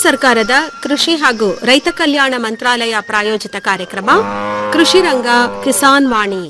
ಸರ್ಕಾರದ ಕೃಷಿ ಹಾಗೂ ರೈತ ಕಲ್ಯಾಣ ಮಂತ್ರಾಲಯ ಪ್ರಾಯೋಜಿತ ಕಾರ್ಯಕ್ರಮ ಕೃಷಿ ರಂಗ ಕಿಸಾನ್ ವಾಣಿ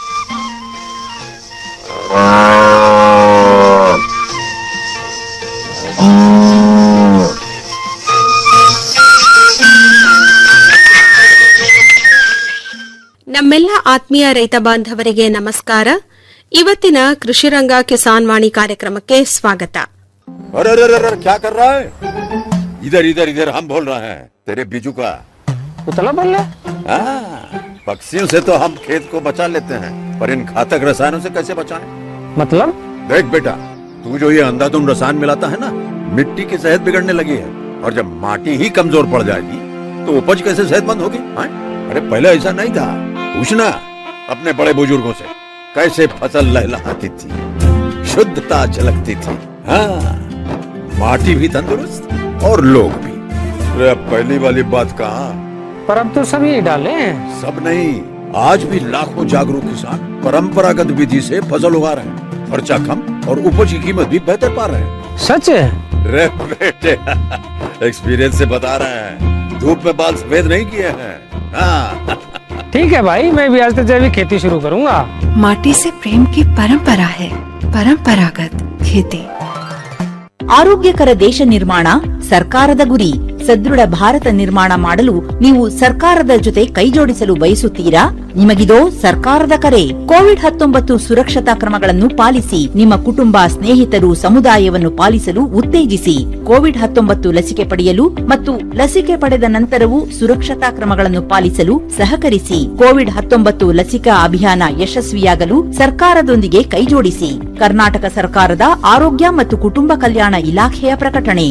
ನಮ್ಮೆಲ್ಲ ಆತ್ಮೀಯ ರೈತ ಬಾಂಧವರಿಗೆ ನಮಸ್ಕಾರ ಇವತ್ತಿನ ಕೃಷಿ ರಂಗ ಕಿಸಾನ್ ವಾಣಿ ಕಾರ್ಯಕ್ರಮಕ್ಕೆ ಸ್ವಾಗತ अरे अरे अरे अरे, क्या कर रहा है इधर इधर इधर हम बोल रहे हैं तेरे बीजू का उतला बोल रहा हाँ, पक्षियों से तो हम खेत को बचा लेते हैं पर इन घातक रसायनों से कैसे बचाएं? मतलब देख बेटा तू जो ये अंधाधुंध रसायन मिलाता है ना मिट्टी की सेहत बिगड़ने लगी है और जब माटी ही कमजोर पड़ जाएगी तो उपज कैसे सेहतमंद होगी हाँ? अरे पहले ऐसा नहीं था पूछना अपने बड़े बुजुर्गों से कैसे फसल लहलहाती थी शुद्धता झलकती थी हाँ माटी भी तंदुरुस्त और लोग भी अरे अब पहली वाली बात कहा पर अब तो सभी डाले हैं सब नहीं आज भी लाखों जागरूक किसान परंपरागत विधि से फसल उगा रहे हैं खर्चा कम और उपज की कीमत भी बेहतर पा रहे हैं सच है रे बेटे एक्सपीरियंस से बता रहे हैं धूप में बाल सफेद नहीं किए हैं हाँ ठीक है भाई मैं भी आज से जैविक खेती शुरू करूंगा माटी से प्रेम की परंपरा है परंपरागत खेती ಆರೋಗ್ಯಕರ ದೇಶ ನಿರ್ಮಾಣ ಸರ್ಕಾರದ ಗುರಿ ಸದೃಢ ಭಾರತ ನಿರ್ಮಾಣ ಮಾಡಲು ನೀವು ಸರ್ಕಾರದ ಜೊತೆ ಕೈಜೋಡಿಸಲು ಬಯಸುತ್ತೀರಾ ನಿಮಗಿದೋ ಸರ್ಕಾರದ ಕರೆ ಕೋವಿಡ್ ಹತ್ತೊಂಬತ್ತು ಸುರಕ್ಷತಾ ಕ್ರಮಗಳನ್ನು ಪಾಲಿಸಿ ನಿಮ್ಮ ಕುಟುಂಬ ಸ್ನೇಹಿತರು ಸಮುದಾಯವನ್ನು ಪಾಲಿಸಲು ಉತ್ತೇಜಿಸಿ ಕೋವಿಡ್ ಹತ್ತೊಂಬತ್ತು ಲಸಿಕೆ ಪಡೆಯಲು ಮತ್ತು ಲಸಿಕೆ ಪಡೆದ ನಂತರವೂ ಸುರಕ್ಷತಾ ಕ್ರಮಗಳನ್ನು ಪಾಲಿಸಲು ಸಹಕರಿಸಿ ಕೋವಿಡ್ ಹತ್ತೊಂಬತ್ತು ಲಸಿಕಾ ಅಭಿಯಾನ ಯಶಸ್ವಿಯಾಗಲು ಸರ್ಕಾರದೊಂದಿಗೆ ಕೈಜೋಡಿಸಿ ಕರ್ನಾಟಕ ಸರ್ಕಾರದ ಆರೋಗ್ಯ ಮತ್ತು ಕುಟುಂಬ ಕಲ್ಯಾಣ ಇಲಾಖೆಯ ಪ್ರಕಟಣೆ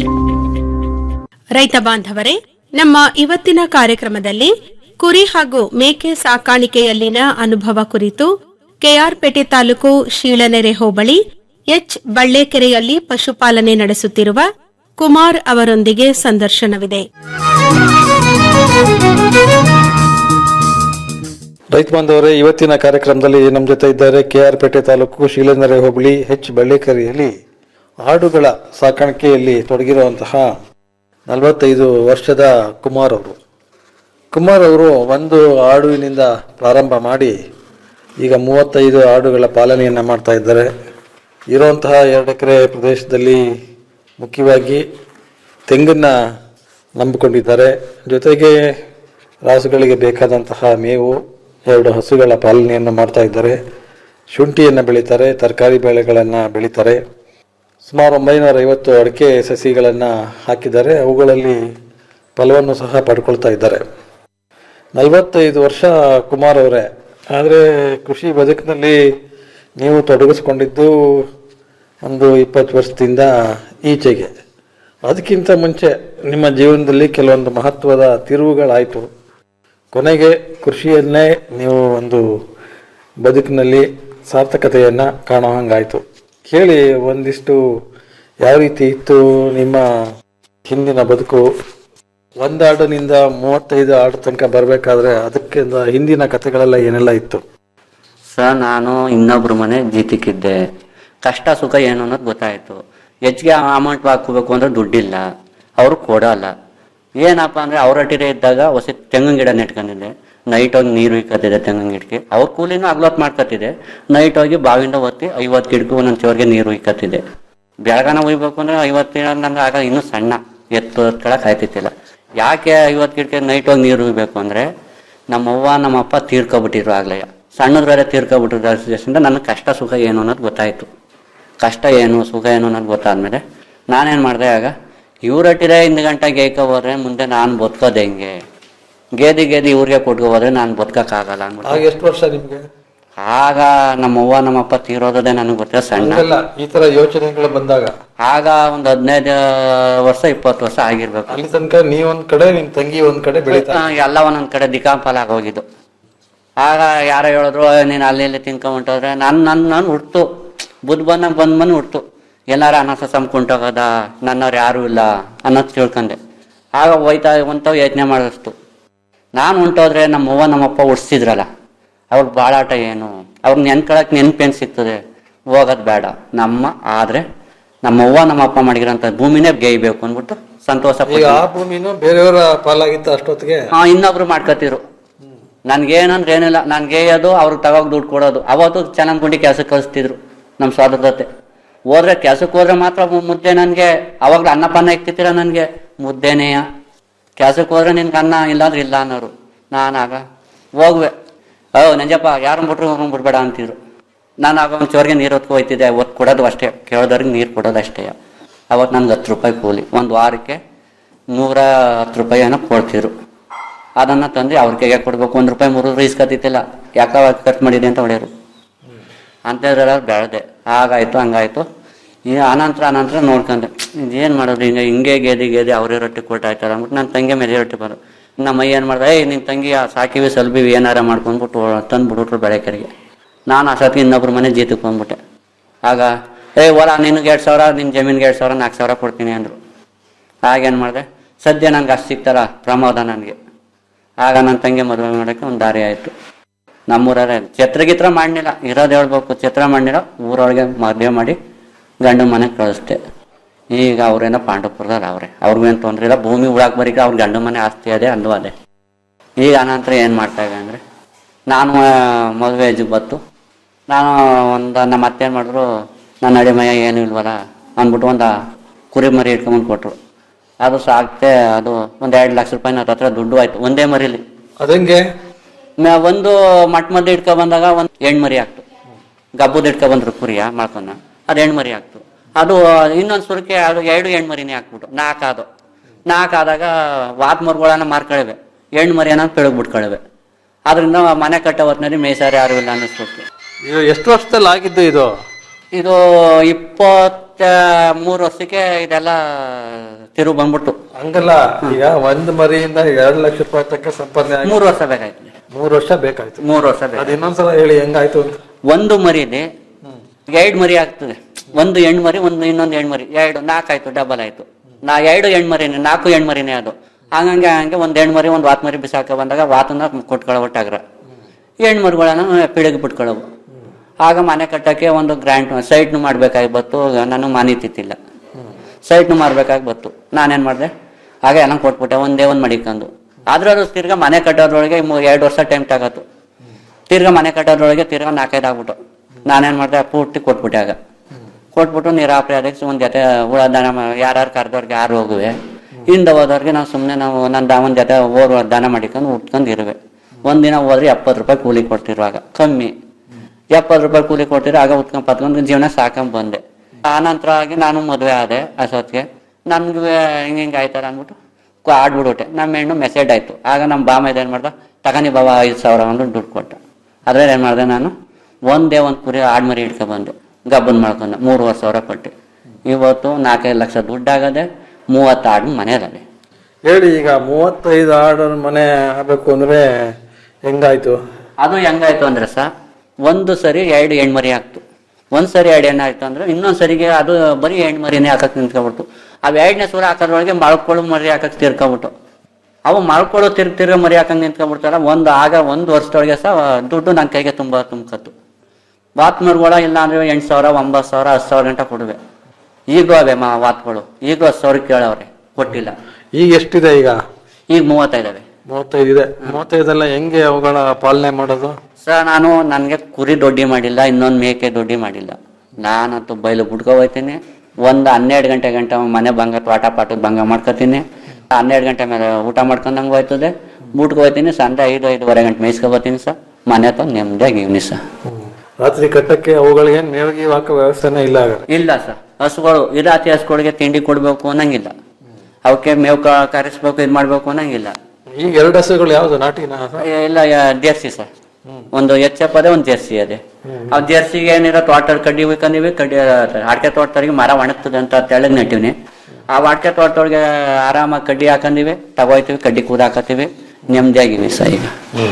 ರೈತ ಬಾಂಧವರೇ ನಮ್ಮ ಇವತ್ತಿನ ಕಾರ್ಯಕ್ರಮದಲ್ಲಿ ಕುರಿ ಹಾಗೂ ಮೇಕೆ ಸಾಕಾಣಿಕೆಯಲ್ಲಿನ ಅನುಭವ ಕುರಿತು ಕೆಆರ್ಪೇಟೆ ತಾಲೂಕು ಶೀಳನೆರೆ ಹೋಬಳಿ ಎಚ್ ಬಳ್ಳೇಕೆರೆಯಲ್ಲಿ ಪಶುಪಾಲನೆ ನಡೆಸುತ್ತಿರುವ ಕುಮಾರ್ ಅವರೊಂದಿಗೆ ಸಂದರ್ಶನವಿದೆ ರೈತ ಬಾಂಧವರೇ ಇವತ್ತಿನ ಕಾರ್ಯಕ್ರಮದಲ್ಲಿ ನಮ್ಮ ಜೊತೆ ಇದ್ದಾರೆ ಕೆ ಆರ್ ಪೇಟೆ ತಾಲೂಕು ಶೀಲೇಂದ್ರ ಹೋಬಳಿ ಹೆಚ್ ಬಳ್ಳಿಕರಿಯಲ್ಲಿ ಆಡುಗಳ ಸಾಕಾಣಿಕೆಯಲ್ಲಿ ತೊಡಗಿರುವಂತಹ ನಲವತ್ತೈದು ವರ್ಷದ ಕುಮಾರ್ ಅವರು ಕುಮಾರ್ ಅವರು ಒಂದು ಆಡುವಿನಿಂದ ಪ್ರಾರಂಭ ಮಾಡಿ ಈಗ ಮೂವತ್ತೈದು ಆಡುಗಳ ಪಾಲನೆಯನ್ನು ಮಾಡ್ತಾ ಇದ್ದಾರೆ ಇರುವಂತಹ ಎರಡು ಎಕರೆ ಪ್ರದೇಶದಲ್ಲಿ ಮುಖ್ಯವಾಗಿ ತೆಂಗನ್ನು ನಂಬಿಕೊಂಡಿದ್ದಾರೆ ಜೊತೆಗೆ ರಾಸುಗಳಿಗೆ ಬೇಕಾದಂತಹ ಮೇವು ಎರಡು ಹಸುಗಳ ಪಾಲನೆಯನ್ನು ಮಾಡ್ತಾ ಇದ್ದಾರೆ ಶುಂಠಿಯನ್ನು ಬೆಳೀತಾರೆ ತರಕಾರಿ ಬೆಳೆಗಳನ್ನು ಬೆಳೀತಾರೆ ಸುಮಾರು ಒಂಬೈನೂರ ಐವತ್ತು ಅಡಿಕೆ ಸಸಿಗಳನ್ನು ಹಾಕಿದ್ದಾರೆ ಅವುಗಳಲ್ಲಿ ಫಲವನ್ನು ಸಹ ಪಡ್ಕೊಳ್ತಾ ಇದ್ದಾರೆ ನಲವತ್ತೈದು ವರ್ಷ ಕುಮಾರ್ ಅವರೇ ಆದರೆ ಕೃಷಿ ಬದುಕಿನಲ್ಲಿ ನೀವು ತೊಡಗಿಸ್ಕೊಂಡಿದ್ದು ಒಂದು ಇಪ್ಪತ್ತು ವರ್ಷದಿಂದ ಈಚೆಗೆ ಅದಕ್ಕಿಂತ ಮುಂಚೆ ನಿಮ್ಮ ಜೀವನದಲ್ಲಿ ಕೆಲವೊಂದು ಮಹತ್ವದ ತಿರುವುಗಳಾಯಿತು ಕೊನೆಗೆ ಕೃಷಿಯನ್ನೇ ನೀವು ಒಂದು ಬದುಕಿನಲ್ಲಿ ಸಾರ್ಥಕತೆಯನ್ನು ಕಾಣೋ ಹಂಗಾಯಿತು ಹೇಳಿ ಒಂದಿಷ್ಟು ಯಾವ ರೀತಿ ಇತ್ತು ನಿಮ್ಮ ಹಿಂದಿನ ಬದುಕು ಒಂದು ಆಡಿನಿಂದ ಮೂವತ್ತೈದು ಆಡು ತನಕ ಬರಬೇಕಾದ್ರೆ ಅದಕ್ಕೆ ಹಿಂದಿನ ಕಥೆಗಳೆಲ್ಲ ಏನೆಲ್ಲ ಇತ್ತು ಸರ್ ನಾನು ಇನ್ನೊಬ್ರ ಮನೆ ಜೀತಿಕ್ಕಿದ್ದೆ ಕಷ್ಟ ಸುಖ ಏನು ಅನ್ನೋದು ಗೊತ್ತಾಯ್ತು ಹೆಚ್ಚಿಗೆ ಅಮೌಂಟ್ ಹಾಕೋಬೇಕು ಅಂದ್ರೆ ದುಡ್ಡಿಲ್ಲ ಅವ್ರು ಕೊಡಲ್ಲ ಏನಪ್ಪ ಅಂದ್ರೆ ಅವ್ರ ಹಟ್ಟಿರೇ ಇದ್ದಾಗ ಹೊಸ ತೆಂಗಿನ ಗಿಡ ನೆಟ್ಕೊಂಡಿದ್ದೆ ನೈಟ್ ಹೋಗಿ ನೀರು ಇಕ್ಕತ್ತಿದೆ ತೆಂಗಿನ ಗಿಡಕ್ಕೆ ಅವ್ರ ಕೂಲಿನೂ ಅಗ್ಲೊತ್ತು ಮಾಡ್ಕೊತಿದ್ದೆ ನೈಟ್ ಹೋಗಿ ಬಾವಿಂದ ಒತ್ತಿ ಐವತ್ತು ಗಿಡಕ್ಕೂ ಒಂದೊಂದು ಚೋರ್ಗೆ ನೀರು ಇಕ್ಕತ್ತಿದ್ದೆ ಬೆಳಗಾನ ಒಯ್ಬೇಕು ಅಂದ್ರೆ ಐವತ್ತು ಗಿಡ ನಂಗೆ ಆಗ ಇನ್ನೂ ಸಣ್ಣ ಎತ್ತು ಕೆಳಕ್ಕೆ ಆಯ್ತಿತ್ತಿಲ್ಲ ಯಾಕೆ ಐವತ್ತು ಗಿಡಕ್ಕೆ ನೈಟ್ ಹೋಗಿ ನೀರು ಉಯ್ಬೇಕು ಅಂದ್ರೆ ನಮ್ಮವ್ವ ನಮ್ಮಪ್ಪ ತೀರ್ಕೊಬಿಟ್ಟಿರು ಆಗ್ಲೇ ಸಣ್ಣದ್ರಲ್ಲೇ ತೀರ್ಕೊಬಿಟ್ಟಿರೋದ್ರಿಂದ ನನಗೆ ಕಷ್ಟ ಸುಖ ಏನು ಅನ್ನೋದು ಗೊತ್ತಾಯ್ತು ಕಷ್ಟ ಏನು ಸುಖ ಏನು ಅನ್ನೋದು ಗೊತ್ತಾದ್ಮೇಲೆ ನಾನೇನು ಮಾಡಿದೆ ಆಗ ಇವ್ರಟ್ಟಿರೆ ಹಿಂದು ಗಂಟೆ ಗೇಯ್ಕೊ ಹೋದ್ರೆ ಮುಂದೆ ನಾನು ಬದುಕೋದು ಹೆಂಗೆ ಗೇದಿ ಗೇದಿ ಇವ್ರಿಗೆ ಕೊಟ್ಕೊ ಹೋದ್ರೆ ನಾನು ಬದುಕಕ್ಕಾಗಲ್ಲ ಆಗ ಅಂದ್ಬಿಟ್ಟು ಎಷ್ಟು ವರ್ಷ ನಿಮ್ಗೆ ಆಗ ನಮ್ಮವ್ವ ನಮ್ಮಪ್ಪ ತೀರೋದೇ ನನಗೆ ಗೊತ್ತಿಲ್ಲ ಸಣ್ಣ ಹಂಗಲ್ಲ ಈ ತರ ಯೋಚನೆಗಳು ಬಂದಾಗ ಆಗ ಒಂದು ಹದಿನೈದು ವರ್ಷ ಇಪ್ಪತ್ತು ವರ್ಷ ಆಗಿರ್ಬೇಕು ಅಲ್ಲಿ ತನಕ ನೀವ್ ಒಂದ್ ಕಡೆ ನಿಮ್ ತಂಗಿ ಒಂದ್ ಕಡೆ ಬೆಳೀತಾ ಆ, ಎಲ್ಲ ಒಂದೊಂದ್ ಕಡೆ ದಿಕಾಂಫಲ ಆಗೋಗಿದ್ದು ಆಗ ಯಾರೋ ಹೇಳಿದ್ರು ನೀನು ಅಲ್ಲಿ ಇಲ್ಲಿ ತಿನ್ಕೊಂಬಿಟ್ಟೋದ್ರೆ ನಾನು ನನ್ನ ನಾನು ಹುಡ್ತು ಬುದ್ಧ ಬಂದಂಗೆ ಬಂದ್ ಬಂದು ಹುಡ್ತು ಎಲ್ಲಾರ ಅನಾಸ ಸಂಕೊಂಡೋಗದ ನನ್ನವ್ರು ಯಾರೂ ಇಲ್ಲ ಅನ್ನೋದು ತಿಳ್ಕೊಂಡೆ ಆಗ ಹೋಯ್ತಾ ಒಂತವ್ ಯೋಚನೆ ಮಾಡಿಸ್ತು ನಾನು ಹೊಂಟೋದ್ರೆ ನಮ್ಮವ್ವ ನಮ್ಮಪ್ಪ ಉಡ್ಸಿದ್ರಲ್ಲ ಅವ್ರ ಬಾಳಾಟ ಏನು ಅವ್ರ ನೆನ್ಕೊಳಕ್ ನೆನ್ಪೇನು ಸಿಗ್ತದೆ ಹೋಗೋದು ಬೇಡ ನಮ್ಮ ಆದರೆ ನಮ್ಮ ಅವ್ವ ನಮ್ಮ ಅಪ್ಪ ಮಾಡಿರೋಂಥ ಭೂಮಿನೇ ಗೇಯ್ಬೇಕು ಅಂದ್ಬಿಟ್ಟು ಸಂತೋಷ ಈಗ ಪಟ್ರು. ಆ ಭೂಮಿನೂ ಬೇರೆಯವರ ಪಾಲಾಗಿತ್ತು ಅಷ್ಟೊತ್ತಿಗೆ ಹಾ ಇನ್ನೊಬ್ರು ಮಾಡ್ಕೊತಿರು ನನ್ಗೇನಂದ್ರೆ ಏನಿಲ್ಲ ನಾನು ಗೇಯೋದು ಅವ್ರಿಗೆ ತಗೋಗ್ ದುಡ್ಡು ಕೊಡೋದು ಅವತ್ತು ಚೆನ್ನಾಗಿ ಗುಂಡಿ ಕೆಲಸಕ್ಕೆ ಕಳಿಸ್ತಿದ್ರು ನಮ್ಮ ಸ್ವಾತಂತ್ರ್ಯತೆ ಹೋದ್ರೆ ಕೆಲ್ಸಕ್ಕೆ ಹೋದ್ರೆ ಮಾತ್ರ ಮು- ಮುದ್ದೆ ನನಗೆ ಅವಾಗ್ಲೂ ಅನ್ನ ಪಾನ ಇಕ್ತಿದ್ದೀರ ನನಗೆ ಮುದ್ದೆನೆಯ ಕೆಲ್ಸಕ್ಕೆ ಹೋದ್ರೆ ನಿನ್ಗೆ ಅನ್ನ ಇಲ್ಲಾಂದ್ರೆ ಇಲ್ಲ ಅನ್ನೋರು ನಾನು ಆಗ ಹೋಗ್ವೆ ಓ ನಂಜಪ್ಪ ಯಾರನ್ನ ಬಿಟ್ರು ಅವ್ರನ್ನ ಬಿಡ್ಬೇಡ ಅಂತಿದ್ರು ನಾನು ಆಗ ಒಂದು ಚೋರಿಗೆ ನೀರು ಹೊತ್ಕೊ ಹೋಯ್ತಿದ್ದೆ ಒತ್ತು ಕೊಡೋದು ಅಷ್ಟೇ ಕೇಳೋದವ್ರಿಗೆ ನೀರು ಕೊಡೋದು ಅಷ್ಟೇ ಅವತ್ತು ನನ್ಗೆ ಹತ್ತು ರೂಪಾಯಿ ಕೂಲಿ ಒಂದು ವಾರಕ್ಕೆ ನೂರ ಹತ್ತು ರೂಪಾಯಿ ಏನೋ ಕೊಡ್ತಿದ್ರು ಅದನ್ನ ತಂದು ಅವ್ರ ಕೈಗೆ ಕೊಡ್ಬೇಕು ಒಂದು ರೂಪಾಯಿ ಮೂರು ರೂಪಾಯಿ ಇಸ್ಕತ್ತಿತ್ತಿಲ್ಲ ಯಾಕ ಖರ್ಚು ಮಾಡಿದೆ ಅಂತ ಹೊಡೆಯೋರು ಅಂಥದ್ರೆಲ್ಲ ಬೆಳೆದೆ ಹಾಗಾಯ್ತು ಹಂಗಾಯ್ತು ಈ ಅನಂತರ ಅನಂತರ ನೋಡ್ಕೊಂಡೆ ಏನು ಮಾಡೋದು ಹಿಂಗೆ ಹಿಂಗೆ ಗೆದಿ ಗೆದಿ ಅವರೇ ರೊಟ್ಟಿ ಕೊಟ್ಟಾಯ್ತಾರ ಅಂದ್ಬಿಟ್ಟು ನನ್ನ ತಂಗಿ ಮೇಲೆ ರೊಟ್ಟಿ ಬಂದು ನಮ್ಮ ಅಯ್ಯ ಏನು ಮಾಡ್ದೆ ಏಯ್ ನಿನ್ನ ತಂಗಿ ಆ ಸಾಕಿವಿ ಸಲ್ಬಿವಿ ಏನಾರ ಮಾಡ್ಕೊಂಡ್ಬಿಟ್ಟು ತಂದು ಬಿಟ್ಬಿಟ್ರು ಬೆಳೆಕರಿಗೆ ನಾನು ಅಷ್ಟೊತ್ತಿಗೆ ಇನ್ನೊಬ್ರ ಮನೆ ಜೀತಕ್ಕೆ ಬಂದ್ಬಿಟ್ಟೆ ಆಗ ಏಯ್ ಹೊಲ ನಿನಗೆ ಎರಡು ಸಾವಿರ ನಿನ್ನ ಜಮೀನಿಗೆ ಎರಡು ಸಾವಿರ ನಾಲ್ಕು ಸಾವಿರ ಕೊಡ್ತೀನಿ ಅಂದರು ಆಗೇನು ಮಾಡಿದೆ ಸದ್ಯ ನಂಗೆ ಅಷ್ಟು ಸಿಗ್ತಾರ ಪ್ರಮೋದ ನನಗೆ ಆಗ ನನ್ನ ತಂಗಿ ಮದುವೆ ಮಾಡೋಕ್ಕೆ ಒಂದು ದಾರಿ ಆಯಿತು ನಮ್ಮೂರಲ್ಲೇ ಛತ್ರ ಗಿತ್ರ ಮಾಡಲಿಲ್ಲ ಇರೋದು ಹೇಳ್ಬೇಕು ಛತ್ರ ಮಾಡಲಿಲ್ಲ ಊರೊಳಗೆ ಮದುವೆ ಮಾಡಿ ಗಂಡು ಮನೆಗೆ ಕಳಿಸ್ದೆ ಈಗ ಅವರೇನೋ ಪಾಂಡವಪುರದಲ್ಲಿ ಅವ್ರೆ ಅವ್ರಿಗೂ ಏನು ತೊಂದರೆ ಇಲ್ಲ ಭೂಮಿ ಉಳಾಕ್ ಬರೀಕ ಅವ್ರ ಗಂಡು ಮನೆ ಆಸ್ತಿ ಅದೇ ಅಂದು ಅದೇ ಈಗ ಅನಂತರ ಏನು ಮಾಡ್ತಾ ಇದ್ದೆ ಅಂದರೆ ನಾನು ಮದುವೆ ಏಜಿಗೆ ಬತ್ತು ನಾನು ಒಂದು ನಮ್ಮ ಅತ್ತೆ ಏನು ಮಾಡಿದ್ರು ನನ್ನ ಅಡಿಮಯ ಏನು ಇಲ್ವಲ್ಲ ಅಂದ್ಬಿಟ್ಟು ಒಂದು ಕುರಿ ಮರಿ ಇಟ್ಕೊಂಬಂದು ಕೊಟ್ಟರು ಅದು ಸಾಕ್ತೆ ಅದು ಒಂದು ಎರಡು ಲಕ್ಷ ರೂಪಾಯಿ ನನ್ನ ಹತ್ರ ದುಡ್ಡು ಆಯ್ತು ಒಂದೇ ಮರಿಲಿ ಅದಂಗೆ ಮ- ಒಂದು ಮಟ್ ಮದ್ದು ಇಟ್ಕೊ ಬಂದಾಗ ಒಂದು ಹೆಣ್ಣು ಮರಿ ಆಗ್ತು ಗಬ್ಬುದು ಇಟ್ಕೊ ಬಂದ್ರು ಕುರಿಯ ಮಾಡ್ಕೊಂಡ ಅದು ಹೆಣ್ಣು ಮರಿ ಆಗ್ತು ಅದು ಇನ್ನೊಂದು ಸುರಕ್ಕೆ ಅದು ಎರಡು ಹೆಣ್ಣು ಮರಿನೇ ಹಾಕ್ಬಿಟ್ಟು ನಾಲ್ಕು ಅದು ನಾಲ್ಕು ಆದಾಗ ವಾತ್ ಮರುಗಳನ್ನ ಮಾರ್ಕೊಳಿವೆ ಹೆಣ್ಣು ಮರಿಯನ್ನ ಬೆಳಗ್ ಬಿಟ್ಕೊಳಿವೆ ಅದರಿಂದ ಮನೆ ಕಟ್ಟೋ ಹೊತ್ತಿನಲ್ಲಿ ಮೇಸಾರಿ ಯಾರು ಇಲ್ಲ ಅನ್ನಿಸ್ಬಿಟ್ಟು ಇದು ಎಷ್ಟು ವರ್ಷದಲ್ಲಿ ಆಗಿದ್ದು ಇದು ಇದು ಇಪ್ಪತ್ತ ಮೂರು ವರ್ಷಕ್ಕೆ ಇದೆಲ್ಲ ತಿರುವು ಬಂದ್ಬಿಟ್ಟು ಹಂಗಲ್ಲ ಈಗ ಒಂದ್ ಮರಿಯಿಂದ ಎರಡು ಲಕ್ಷ ರೂಪಾಯಿ ತನಕ ಸಂಪಾದನೆ ಆಗಿ ಮೂರು ವರ್ಷ ಬೇಕಾಯ್ತು ಮೂರು ವರ್ಷ ಬೇಕಾಯ್ತು ಮೂರು ವರ್ಷ ಬೇಕು ಅದ್ ಇನ್ನೊಂದ್ಸಲ ಹೇಳಿ ಹೆಂಗಾಯ್ತು ಅಂತ ಒಂದು ಮರಿಲಿ ಎರಡು ಮರಿ ಆಗ್ತದೆ ಒಂದು ಹೆಣ್ಣು ಮರಿ ಒಂದು ಇನ್ನೊಂದು ಹೆಣ್ಣು ಮರಿ ಎರಡು ನಾಲ್ಕು ಆಯ್ತು ಡಬಲ್ ಆಯ್ತು ನಾ ಎರಡು ಹೆಣ್ಣು ಮರಿನೇ ನಾಲ್ಕು ಹೆಣ್ಣು ಮರಿನೇ ಅದು ಹಂಗಂಗೆ ಹಂಗೆ ಒಂದು ಹೆಣ್ಣು ಮರಿ ಒಂದು ವಾತ್ ಮರಿ ಬಿಸಾಕ ಬಂದಾಗ ವಾತನ ಕೊಟ್ಕೊಳ್ಳೋ ಒಟ್ಟಾಗ್ರ ಹೆಣ್ಣು ಮರಿಗಳನ್ನ ಪಿಳಿಗೆ ಬಿಟ್ಕೊಳ್ಳವು ಆಗ ಮನೆ ಕಟ್ಟಕ್ಕೆ ಒಂದು ಗ್ರ್ಯಾಂಟ್ ಸೈಟ್ನು ಮಾಡ್ಬೇಕಾಗಿ ಬತ್ತು ನಾನು ಮನೆ ತಿತ್ತಿಲ್ಲ ಸೈಟ್ನು ಮಾಡ್ಬೇಕಾಗಿ ಬತ್ತು ನಾನೇನು ಮಾಡಿದೆ ಆಗ ಎಲ್ಲ ಕೊಟ್ಬಿಟ್ಟೆ ಒಂದೇ ಒಂದು ಮಡಿಕೊಂಡು ಅದ್ರಲ್ಲೂ ತಿರ್ಗಾ ಮನೆ ಕಟ್ಟೋದ್ರೊಳಗೆ ಮೂ- ಎರಡು ವರ್ಷ ಟೈಮ್ ತಗತ್ತು ತಿರ್ಗಾ ಮನೆ ಕಟ್ಟೋದ್ರೊಳಗೆ ತಿರ್ಗಾ ನಾಲ್ಕೈದು ಆಗ್ಬಿಟ್ಟು ನಾನೇನು ಮಾಡಿದೆ ಪೂರ್ತಿ ಕೊಟ್ಬಿಟ್ಟೆ ಆಗ ಕೊಟ್ಬಿಟ್ಟು ನೀರಾಪರಿ ಅದಕ್ಕೆ ಒಂದು ಜೊತೆ ಹುಳ ದನ ಯಾರ್ಯಾರು ಕರೆದವ್ರಿಗೆ ಯಾರು ಹೋಗುವೆ ಹಿಂದೆ ಹೋದವ್ರಿಗೆ ನಾವು ಸುಮ್ಮನೆ ನಾವು ನನ್ನ ದಾವನ ಜೊತೆ ಓರ್ ದನ ಮಾಡಿಕೊಂಡು ಉಟ್ಕೊಂಡು ಇರುವೆ ಒಂದಿನ ಹೋದ್ರೆ ಎಪ್ಪತ್ತು ರೂಪಾಯಿ ಕೂಲಿ ಕೊಡ್ತಿರುವಾಗ ಕಮ್ಮಿ ಎಪ್ಪತ್ತು ರೂಪಾಯಿ ಕೂಲಿ ಕೊಡ್ತಿರೋ ಆಗ ಉತ್ಕೊಂಡ್ ಪತ್ಕೊಂಡು ಜೀವನ ಸಾಕೊಂಡ್ ಬಂದೆ ಆ ನಂತರ ಆಗಿ ನಾನು ಮದುವೆ ಆದೆ ಅಷ್ಟೊತ್ತಿಗೆ ನನ್ಗೆ ಹಿಂಗೆ ಹಿಂಗೆ ಆಯ್ತಾರ ಅಂದ್ಬಿಟ್ಟು ಕು- ಆಡ್ಬಿಡ್ಬಿಟ್ಟೆ ನಮ್ಮ ಹೆಣ್ಣು ಮೆಸೇಜ್ ಆಯ್ತು ಆಗ ನಮ್ಮ ಬಾಮ ಇದೇನು ಮಾಡ್ದ ತಗನಿ ಬಾವ ಐದು ಸಾವಿರ ಒಂದು ದುಡ್ಡು ಕೊಟ್ಟ ಅದ್ರಲ್ಲಿ ಏನು ಮಾಡಿದೆ ನಾನು ಒಂದೇ ಒಂದು ಕುರಿ ಆಡ್ಮರಿ ಇಟ್ಕೊಬಂದೆ ಗಬ್ಬನ್ ಮಾಡ್ಕೊಂಡೆ ಮೂರುವರೆ ಸಾವಿರ ಕೊಟ್ಟು ಇವತ್ತು ನಾಲ್ಕೈದು ಲಕ್ಷ ದುಡ್ಡಾಗದೆ ಮೂವತ್ತು ಆಡು ಮನೆಯಲ್ಲದೆ ಹೇಳಿ ಈಗ ಮೂವತ್ತೈದು ಆರ್ಡರ್ ಮನೆ ಆಗ್ಬೇಕು ಅಂದ್ರೆ ಹೆಂಗಾಯ್ತು ಅದು ಹೆಂಗಾಯ್ತು ಅಂದ್ರೆ ಸಹ ಒಂದು ಸರಿ ಎರಡು ಹೆಣ್ಮರಿ ಹಾಕ್ತು ಒಂದ್ ಸರಿ ಎರಡು ಹೆಣ್ಣು ಆಯ್ತು ಅಂದ್ರೆ ಇನ್ನೊಂದ್ ಸರಿಗೆ ಅದು ಬರೀ ಹೆಣ್ಮರಿನೇ ಹಾಕಕ್ ನಿಂತ್ಕೊಬಿಡ್ತು ಅವ್ ಎರಡನೇ ಸೂರ ಹಾಕೋದ್ರೊಳಗೆ ಮಳ್ಕೊಳ್ಳು ಮರಿ ಹಾಕಕ್ ತಿರ್ಕೊಬಿಟ್ಟು ಅವು ಮಳ್ಕೊಳ್ಳೋ ತಿರ್ಗ ತಿರ್ಗ ಮರಿ ಹಾಕಂಗ್ ನಿಂತ್ಕೊಬಿಡ್ತಾರ ಒಂದು ಆಗ ಒಂದು ವರ್ಷದೊಳಗೆ ಸಹ ದುಡ್ಡು ನನ್ನ ಕೈಗೆ ತುಂಬಾ ತುಂಬ್ಕತ್ತು ವಾತ್ಮರ್ಗಳ ಇಲ್ಲ ಅಂದ್ರೆ ಎಂಟು ಸಾವಿರ ಒಂಬತ್ತು ಸಾವಿರ ಹತ್ತು ಸಾವಿರ ಗಂಟೆ ಕೊಡುವೆ ಈಗೂ ಅವೆ ಮಾ ವಾತ್ಗಳು ಈಗೂ ಹತ್ತು ಸಾವಿರ ಕೇಳವ್ರೆ ಕೊಟ್ಟಿಲ್ಲ ಈಗ ಎಷ್ಟಿದೆ ಈಗ ಈಗ ಮೂವತ್ತೈದವೆ ಮೂವತ್ತೈದು ಇದೆ ಮೂವತ್ತೈದೆಲ್ಲ ಹೆಂಗೆ ಅವುಗಳ ಪಾಲನೆ ಮಾಡೋದು ಸರ್ ನಾನು ನನಗೆ ಕುರಿ ದೊಡ್ಡಿ ಮಾಡಿಲ್ಲ ಇನ್ನೊಂದು ಮೇಕೆ ದೊಡ್ಡಿ ಮಾಡಿಲ್ಲ ನಾನಂತೂ ಬಯಲು ಬಿಡ್ಕೊ ಹೋಗ್ತೀನಿ ಒಂದು ಹನ್ನೆರಡು ಗಂಟೆ ಗಂಟೆ ಮನೆ ಭಂಗ ತೋಟ ಪಾಟದ ಭಂಗ ಮಾಡ್ಕೊತೀನಿ ಹನ್ನೆರಡು ಗಂಟೆ ಮೇಲೆ ಊಟ ಮಾಡ್ಕೊಂಡಂಗೆ ಹೋಯ್ತದೆ ಬುಟ್ಕೊ ಹೋಗ್ತೀನಿ ಸಂಜೆ ಐದು ಐದುವರೆ ಗಂಟೆ ಮೇಯ್ಸ್ಕೊ ಬರ್ತೀನಿ ಸರ್ ಮನೆ ತಂದು ನೆಮ್ಮದಿಯಾಗಿ ಇವ್ನಿ ಸರ್ ರಾತ್ರಿ ಕಟ್ಟಕ್ಕೆ ಅವುಗಳಿಗೆ ನೇವಿಗೆ ಹಾಕೋ ವ್ಯವಸ್ಥೆನೇ ಇಲ್ಲ ಹಾಗಾದ್ರೆ ಇಲ್ಲ ಸರ್ ಹಸುಗಳು ಇರಾತಿ ಹಸುಗಳಿಗೆ ತಿಂಡಿ ಕೊಡಬೇಕು ಅನ್ನಂಗಿಲ್ಲ ಅವಕ್ಕೆ ಮೇವು ಕ- ಕರೆಸ್ಬೇಕು ಇದು ಮಾಡಬೇಕು ಅನ್ನಂಗಿಲ್ಲ ಈಗ ಎರಡು ಹಸುಗಳು ಯಾವ್ದು ನಾಟಿನ ಏ, ಇಲ್ಲ ಜೆರ್ಸಿ ಸರ್ ಒಂದು ಎಚ್ ಎಫ್ ಅದೇ ಒಂದು ಜೆರ್ಸಿ ಅದೇ ಆ ಜೆರ್ಸಿಗೆ ಏನಿರೋ ತೋಟ ಕಡ್ಡಿ ಹುಯ್ಕೊಂಡಿವಿ ಕಡ್ಡಿ ಅಡಿಕೆ ತೋಟದವ್ರಿಗೆ ಮರ ಒಣಗ್ತದೆ ಅಂತ ತೆಳಗ್ ನೆಟ್ಟಿವ್ನಿ ಆ ಅಡಿಕೆ ತೋಟದೊಳಗೆ ಆರಾಮಾಗಿ ಕಡ್ಡಿ ಹಾಕೊಂಡಿವಿ ತಗೋಯ್ತೀವಿ ಕಡ್ಡಿ ಕೂದ ಹಾಕತ್ತೀವಿ ನೆಮ್ಮದಿಯಾಗಿವಿ ಸರ್ ಈಗ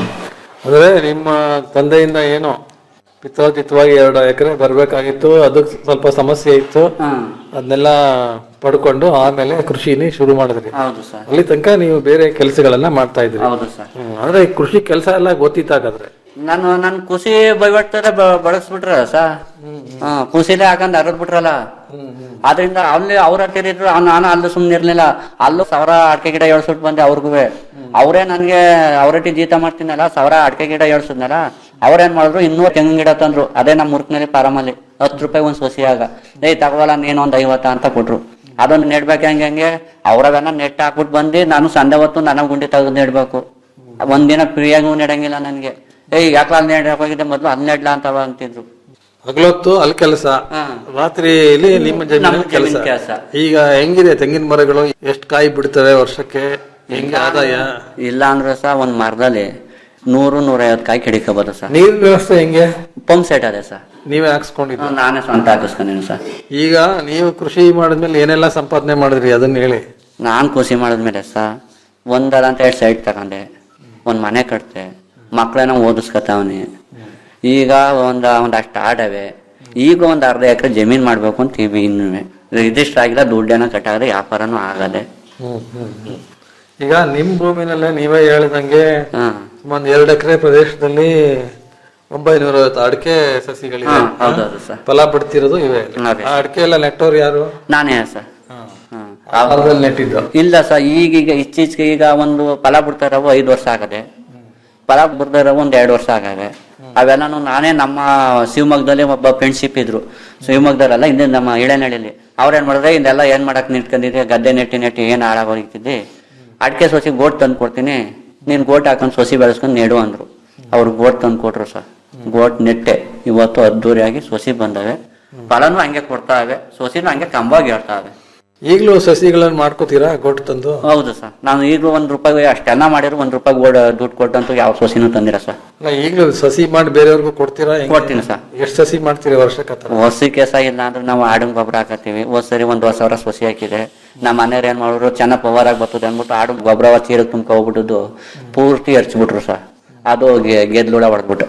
ಅಂದ್ರೆ ನಿಮ್ಮ ತಂದೆಯಿಂದ ಏನು ಪಿತ್ರೋಚಿತವಾಗಿ ಎರಡು ಎಕರೆ ಬರ್ಬೇಕಾಗಿತ್ತು ಅದಕ್ಕೆ ಸ್ವಲ್ಪ ಸಮಸ್ಯೆ ಇತ್ತು ಹ್ಮ್ ಅದನ್ನೆಲ್ಲ ಪಡ್ಕೊಂಡು ಆಮೇಲೆ ಕೃಷಿನಿ ಶುರು ಮಾಡಿದ್ರಿ ಹೌದು ಸರ್ ಅಲ್ಲಿ ತನಕ ನೀವು ಬೇರೆ ಕೆಲಸಗಳನ್ನ ಮಾಡ್ತಾ ಇದ್ರಿ ಹೌದು ಸರ್ ಹ್ಮ್. ಅಂದ್ರೆ ಕೃಷಿ ಕೆಲಸ ಎಲ್ಲ ಗೊತ್ತಿತ್ತಾಗಾದ್ರೆ ನಾನು ನನ್ ಖುಷಿ ಬೈಬಟ್ಟಾರೆ ಬಳಸ್ಬಿಟ್ರ ಸಾ ಹಾ ಖುಷಿಲೇ ಹಾಕೊಂಡ್ ಅರದ್ ಬಿಟ್ರಲ್ಲ ಆದ್ರಿಂದ ಅಲ್ಲಿ ಅವ್ರ ಹತ್ತಿರಿದ್ರು ನಾನು ಅಲ್ಲೂ ಸುಮ್ನೆ ಇರ್ಲಿಲ್ಲ ಅಲ್ಲೂ ಸಾವಿರ ಅಡಿಕೆ ಗಿಡ ಏಳ್ಸ್ಬಿಟ್ಟು ಬಂದೆ ಅವ್ರಿಗೂ ಅವರೇ ನನ್ಗೆ ಅವ್ರಟ್ಟಿ ಜೀತ ಮಾಡ್ತೀನಲ್ಲ ಸಾವಿರ ಅಡಿಕೆ ಗಿಡ ಏಳ್ಸಿದ್ನಲ್ಲ ಅವ್ರೇನ್ ಮಾಡಿದ್ರು ಇನ್ನೂರು ತೆಂಗಿನ ಗಿಡ ತಂದ್ರು ಅದೇ ನಮ್ಮ ಮುರ್ಕ್ನಲ್ಲಿ ಪಾರಮಲ್ಲಿ ಹತ್ತು ರೂಪಾಯಿ ಒಂದ್ ಸೊಸಿಯಾಗ ಏಯ್ ತಗೋಲ್ಲ ನೀನ್ ಒಂದ್ ಐವತ್ತ ಅಂತ ಕೊಟ್ರು ಅದೊಂದು ನೆಡ್ಬೇಕು ಹೆಂಗೆ ಹೆಂಗೆ ಅವ್ರವೆಲ್ಲ ನೆಟ್ ಹಾಕ್ಬಿಟ್ಟು ಬಂದು ನಾನು ಸಂಡೆ ಹೊತ್ತು ನನಗ್ ಗುಂಡಿ ತೆಗೆದು ನೆಡ್ಬೇಕು ಒಂದಿನ ಫ್ರೀಯಾಗೂ ನೆಡಂಗಿಲ್ಲ ನನ್ಗೆ ಏಯ್ ಯಾಕೆ ಅಲ್ಲಿ ನೆಡಕ್ ಹೋಗಿದ್ದೆ ಮೊದ್ಲು ಅಲ್ಲಿ ನೆಡ್ಲ ಅಂತ ಅಂತಿದ್ರು ಹಗಲೊತ್ತು ಅಲ್ಲಿ ಕೆಲಸ ಹಾ. ರಾತ್ರಿಯಲ್ಲಿ ನಿಮ್ಮ ಜಮೀನಲ್ಲಿ ನಮ್ಮ ಕೆಲಸ ಜಮೀನ್ ಕೆಲ್ಸ. ಈಗ ಹೆಂಗಿದೆ ತೆಂಗಿನ ಮರಗಳು ಎಷ್ಟು ಕಾಯಿ ಬಿಡ್ತವೆ ವರ್ಷಕ್ಕೆ ಹೆಂಗೆ ಆದಾಯ ಇಲ್ಲ ಅಂದ್ರೆ ಸಹ ಒಂದ್ ಮರದಲ್ಲಿ ನೂರು ನೂರೈವತ್ತು ಕಾಯಿ ಕಿಡಿಕೋಬೋದು ಸರ್ ನೀರಿನ ವ್ಯವಸ್ಥೆ ಹೆಂಗೆ ಪಂಪ್ ಸೆಟ್ ಅದೇ ಸರ್ ನೀವೇ ಹಾಕ್ಸ್ಕೊಂಡಿದ್ದು ನಾನೇ ಸ್ವಂತ ಹಾಕಿಸ್ಕೊಂಡಿನಿ ಸರ್ ಈಗ ನೀವು ಕೃಷಿ ಮಾಡಿದ್ಮೇಲೆ ಏನೆಲ್ಲ ಸಂಪಾದನೆ ಮಾಡಿದ್ರಿ ಅದನ್ನ ಹೇಳಿ ನಾನ್ ಖುಷಿ ಮಾಡಿದ್ಮೇಲೆ ಸರ್ ಒಂದಲ್ಲ ಅಂತ ಹೇಳಿ ಸೈಟ್ ತಗೊಂಡೆ ಒಂದ್ ಮನೆ ಕಟ್ತೆ ಮಕ್ಕಳನ್ನ ಓದಿಸ್ಕೊತಾವನಿ ಈಗ ಒಂದ ಒಂದಷ್ಟು ಆಡವೆ ಈಗ ಒಂದ್ ಅರ್ಧ ಎಕರೆ ಜಮೀನ್ ಮಾಡ್ಬೇಕು ಅಂತ ಇವಿ ಇನ್ನುವೆ ಇದಿಷ್ಟ ಆಗಿಲ್ಲ ದುಡ್ಡೇನೋ ಕಟ್ಟಾಗದೆ ವ್ಯಾಪಾರನೂ ಆಗದೆ ಈಗ ನಿಮ್ ಭೂಮಿನಲ್ಲೇ ನೀವೇ ಹೇಳಿದಂಗೆ ಹಾ ಒಂದ್ ಎರಡು ಎಕರೆ ಪ್ರದೇಶದಲ್ಲಿ ಒಂಬೈನೂರ ಐವತ್ತು ಅಡಿಕೆ ಸಸಿಗಳಿವೆ ಹಾ, ಹೌದೌದು ಸರ್. ಫಲ ಬಿಡ್ತಿರೋದು ಇವೆ ಅದೇ. ಆ ಅಡಿಕೆ ಎಲ್ಲ ನೆಟ್ಟವ್ರು ಯಾರು ನಾನೇ ಸರ್ ಹ್ಮ್. ಆ ಮರದಲ್ಲಿ ನೆಟ್ಟಿದ್ದು ಇಲ್ಲ ಸರ್ ಈಗೀಗ ಇತ್ತೀಚೆಗೆ ಈಗ ಒಂದು ಫಲ ಬಿಡ್ತಾ ಇರೋವು ಐದು ವರ್ಷ ಆಗದೆ ಫಲ ಬಿಡ್ತಾ ಇರೋವು ಒಂದ್ ಎರಡು ವರ್ಷ ಆಗವೆ ಅವೆಲ್ಲಾನು ನಾನೇ ನಮ್ಮ ಶಿವಮೊಗ್ಗದಲ್ಲಿ ಒಬ್ಬ ಫ್ರೆಂಡ್ಶಿಪ್ ಇದ್ರು ಶಿವಮೊಗ್ಗದಲ್ಲ ಹಿಂದೆ ನಮ್ಮ ಇಳೆನಳ್ಳಿಲಿ ಅವ್ರೇನ್ ಮಾಡಿದ್ರೆ ಇದೆಲ್ಲ ಏನ್ ಮಾಡಕ್ ನಿಂತ್ಕೊಂಡಿದ್ದೆ ಗದ್ದೆ ನೆಟ್ಟಿ ನೆಟ್ಟಿ ಏನ್ ಹಾಳಾಗೋಗಿತ್ತಿದ್ದಿ ಅಡಿಕೆ ಸೊಸಿ ಗೋಟ್ ತಂದು ಕೊಡ್ತೀನಿ ನೀನ್ ಗೋಟ್ ಹಾಕೊಂಡ್ ಸೊಸಿ ಬೆಳೆಸ್ಕೊಂಡ್ ನೆಡು ಅಂದ್ರು ಅವ್ರು ಗೋಟ್ ತಂದು ಕೊಟ್ರು ಸರ್ ಗೋಟ್ ನೆಟ್ಟೆ ಇವತ್ತು ಅದ್ದೂರಿಯಾಗಿ ಸೊಸಿ ಬಂದವೆ ಫಲನೂ ಹಂಗೆ ಕೊಡ್ತಾವೆ ಸೊಸಿನೂ ಹಂಗೆ ಕಂಬಾಗಿ ಹೇಳ್ತಾವೆ ಈಗಲೂ ಸಸಿಗಳನ್ನ ಮಾಡ್ಕೋತೀರಾ ಗೊಟ್ಟು ತಂದು ಹೌದು ಸರ್ ನಾನು ಈಗಲೂ ಒಂದ್ ರೂಪಾಯಿ ಅಷ್ಟೆಲ್ಲ ಮಾಡಿದ್ರು ಒಂದ್ ರೂಪಾಯಿ ಗೋಡ್ ದುಡ್ಡು ಕೊಟ್ಟಂತೂ ಯಾವ ಸೊಸಿನೂ ತಂದಿರ ಸರ್ ಅಲ್ಲ ಈಗಲೂ ಸಸಿ ಮಾಡಿ ಬೇರೆಯವ್ರಿಗೂ ಕೊಡ್ತೀರಾ ಹೆಂಗೆ? ಕೊಡ್ತೀನಿ ಸರ್ ಎಷ್ಟ್ ಸಸಿ ಮಾಡ್ತೀರಿ ವರ್ಷಕ್ಕೆ ಆತರ ಹೊಸಿ ಕೆಸ ಇಲ್ಲ ಅಂದ್ರೆ ನಾವು ಆಡಿನ ಗೊಬ್ಬರ ಹಾಕತ್ತೀವಿ ಹೋದ್ ಸರಿ ಒಂದ್ ವರ್ಷ ಸಾವಿರ ಸೊಸಿ ಹಾಕಿದೆ ನಮ್ಮ ಮನೆಯವ್ರು ಏನ್ ಮಾಡಿದ್ರು ಚೆನ್ನಾಗಿ ಪವರ್ ಆಗಿ ಬರ್ತದೆ ಅಂದ್ಬಿಟ್ಟು ಆಡು ಗೊಬ್ಬರ ಚೀರಕ್ ತುಂಬ್ಕ ಹೋಗ್ಬಿಟ್ಟದ್ದು ಪೂರ್ತಿ ಎರ್ಚ್ಬಿಟ್ರು ಸರ್ ಅದು ಗೆ- ಗೆದ್ಲುಳ ಹೊಡೆದ್ಬಿಟ್ಟು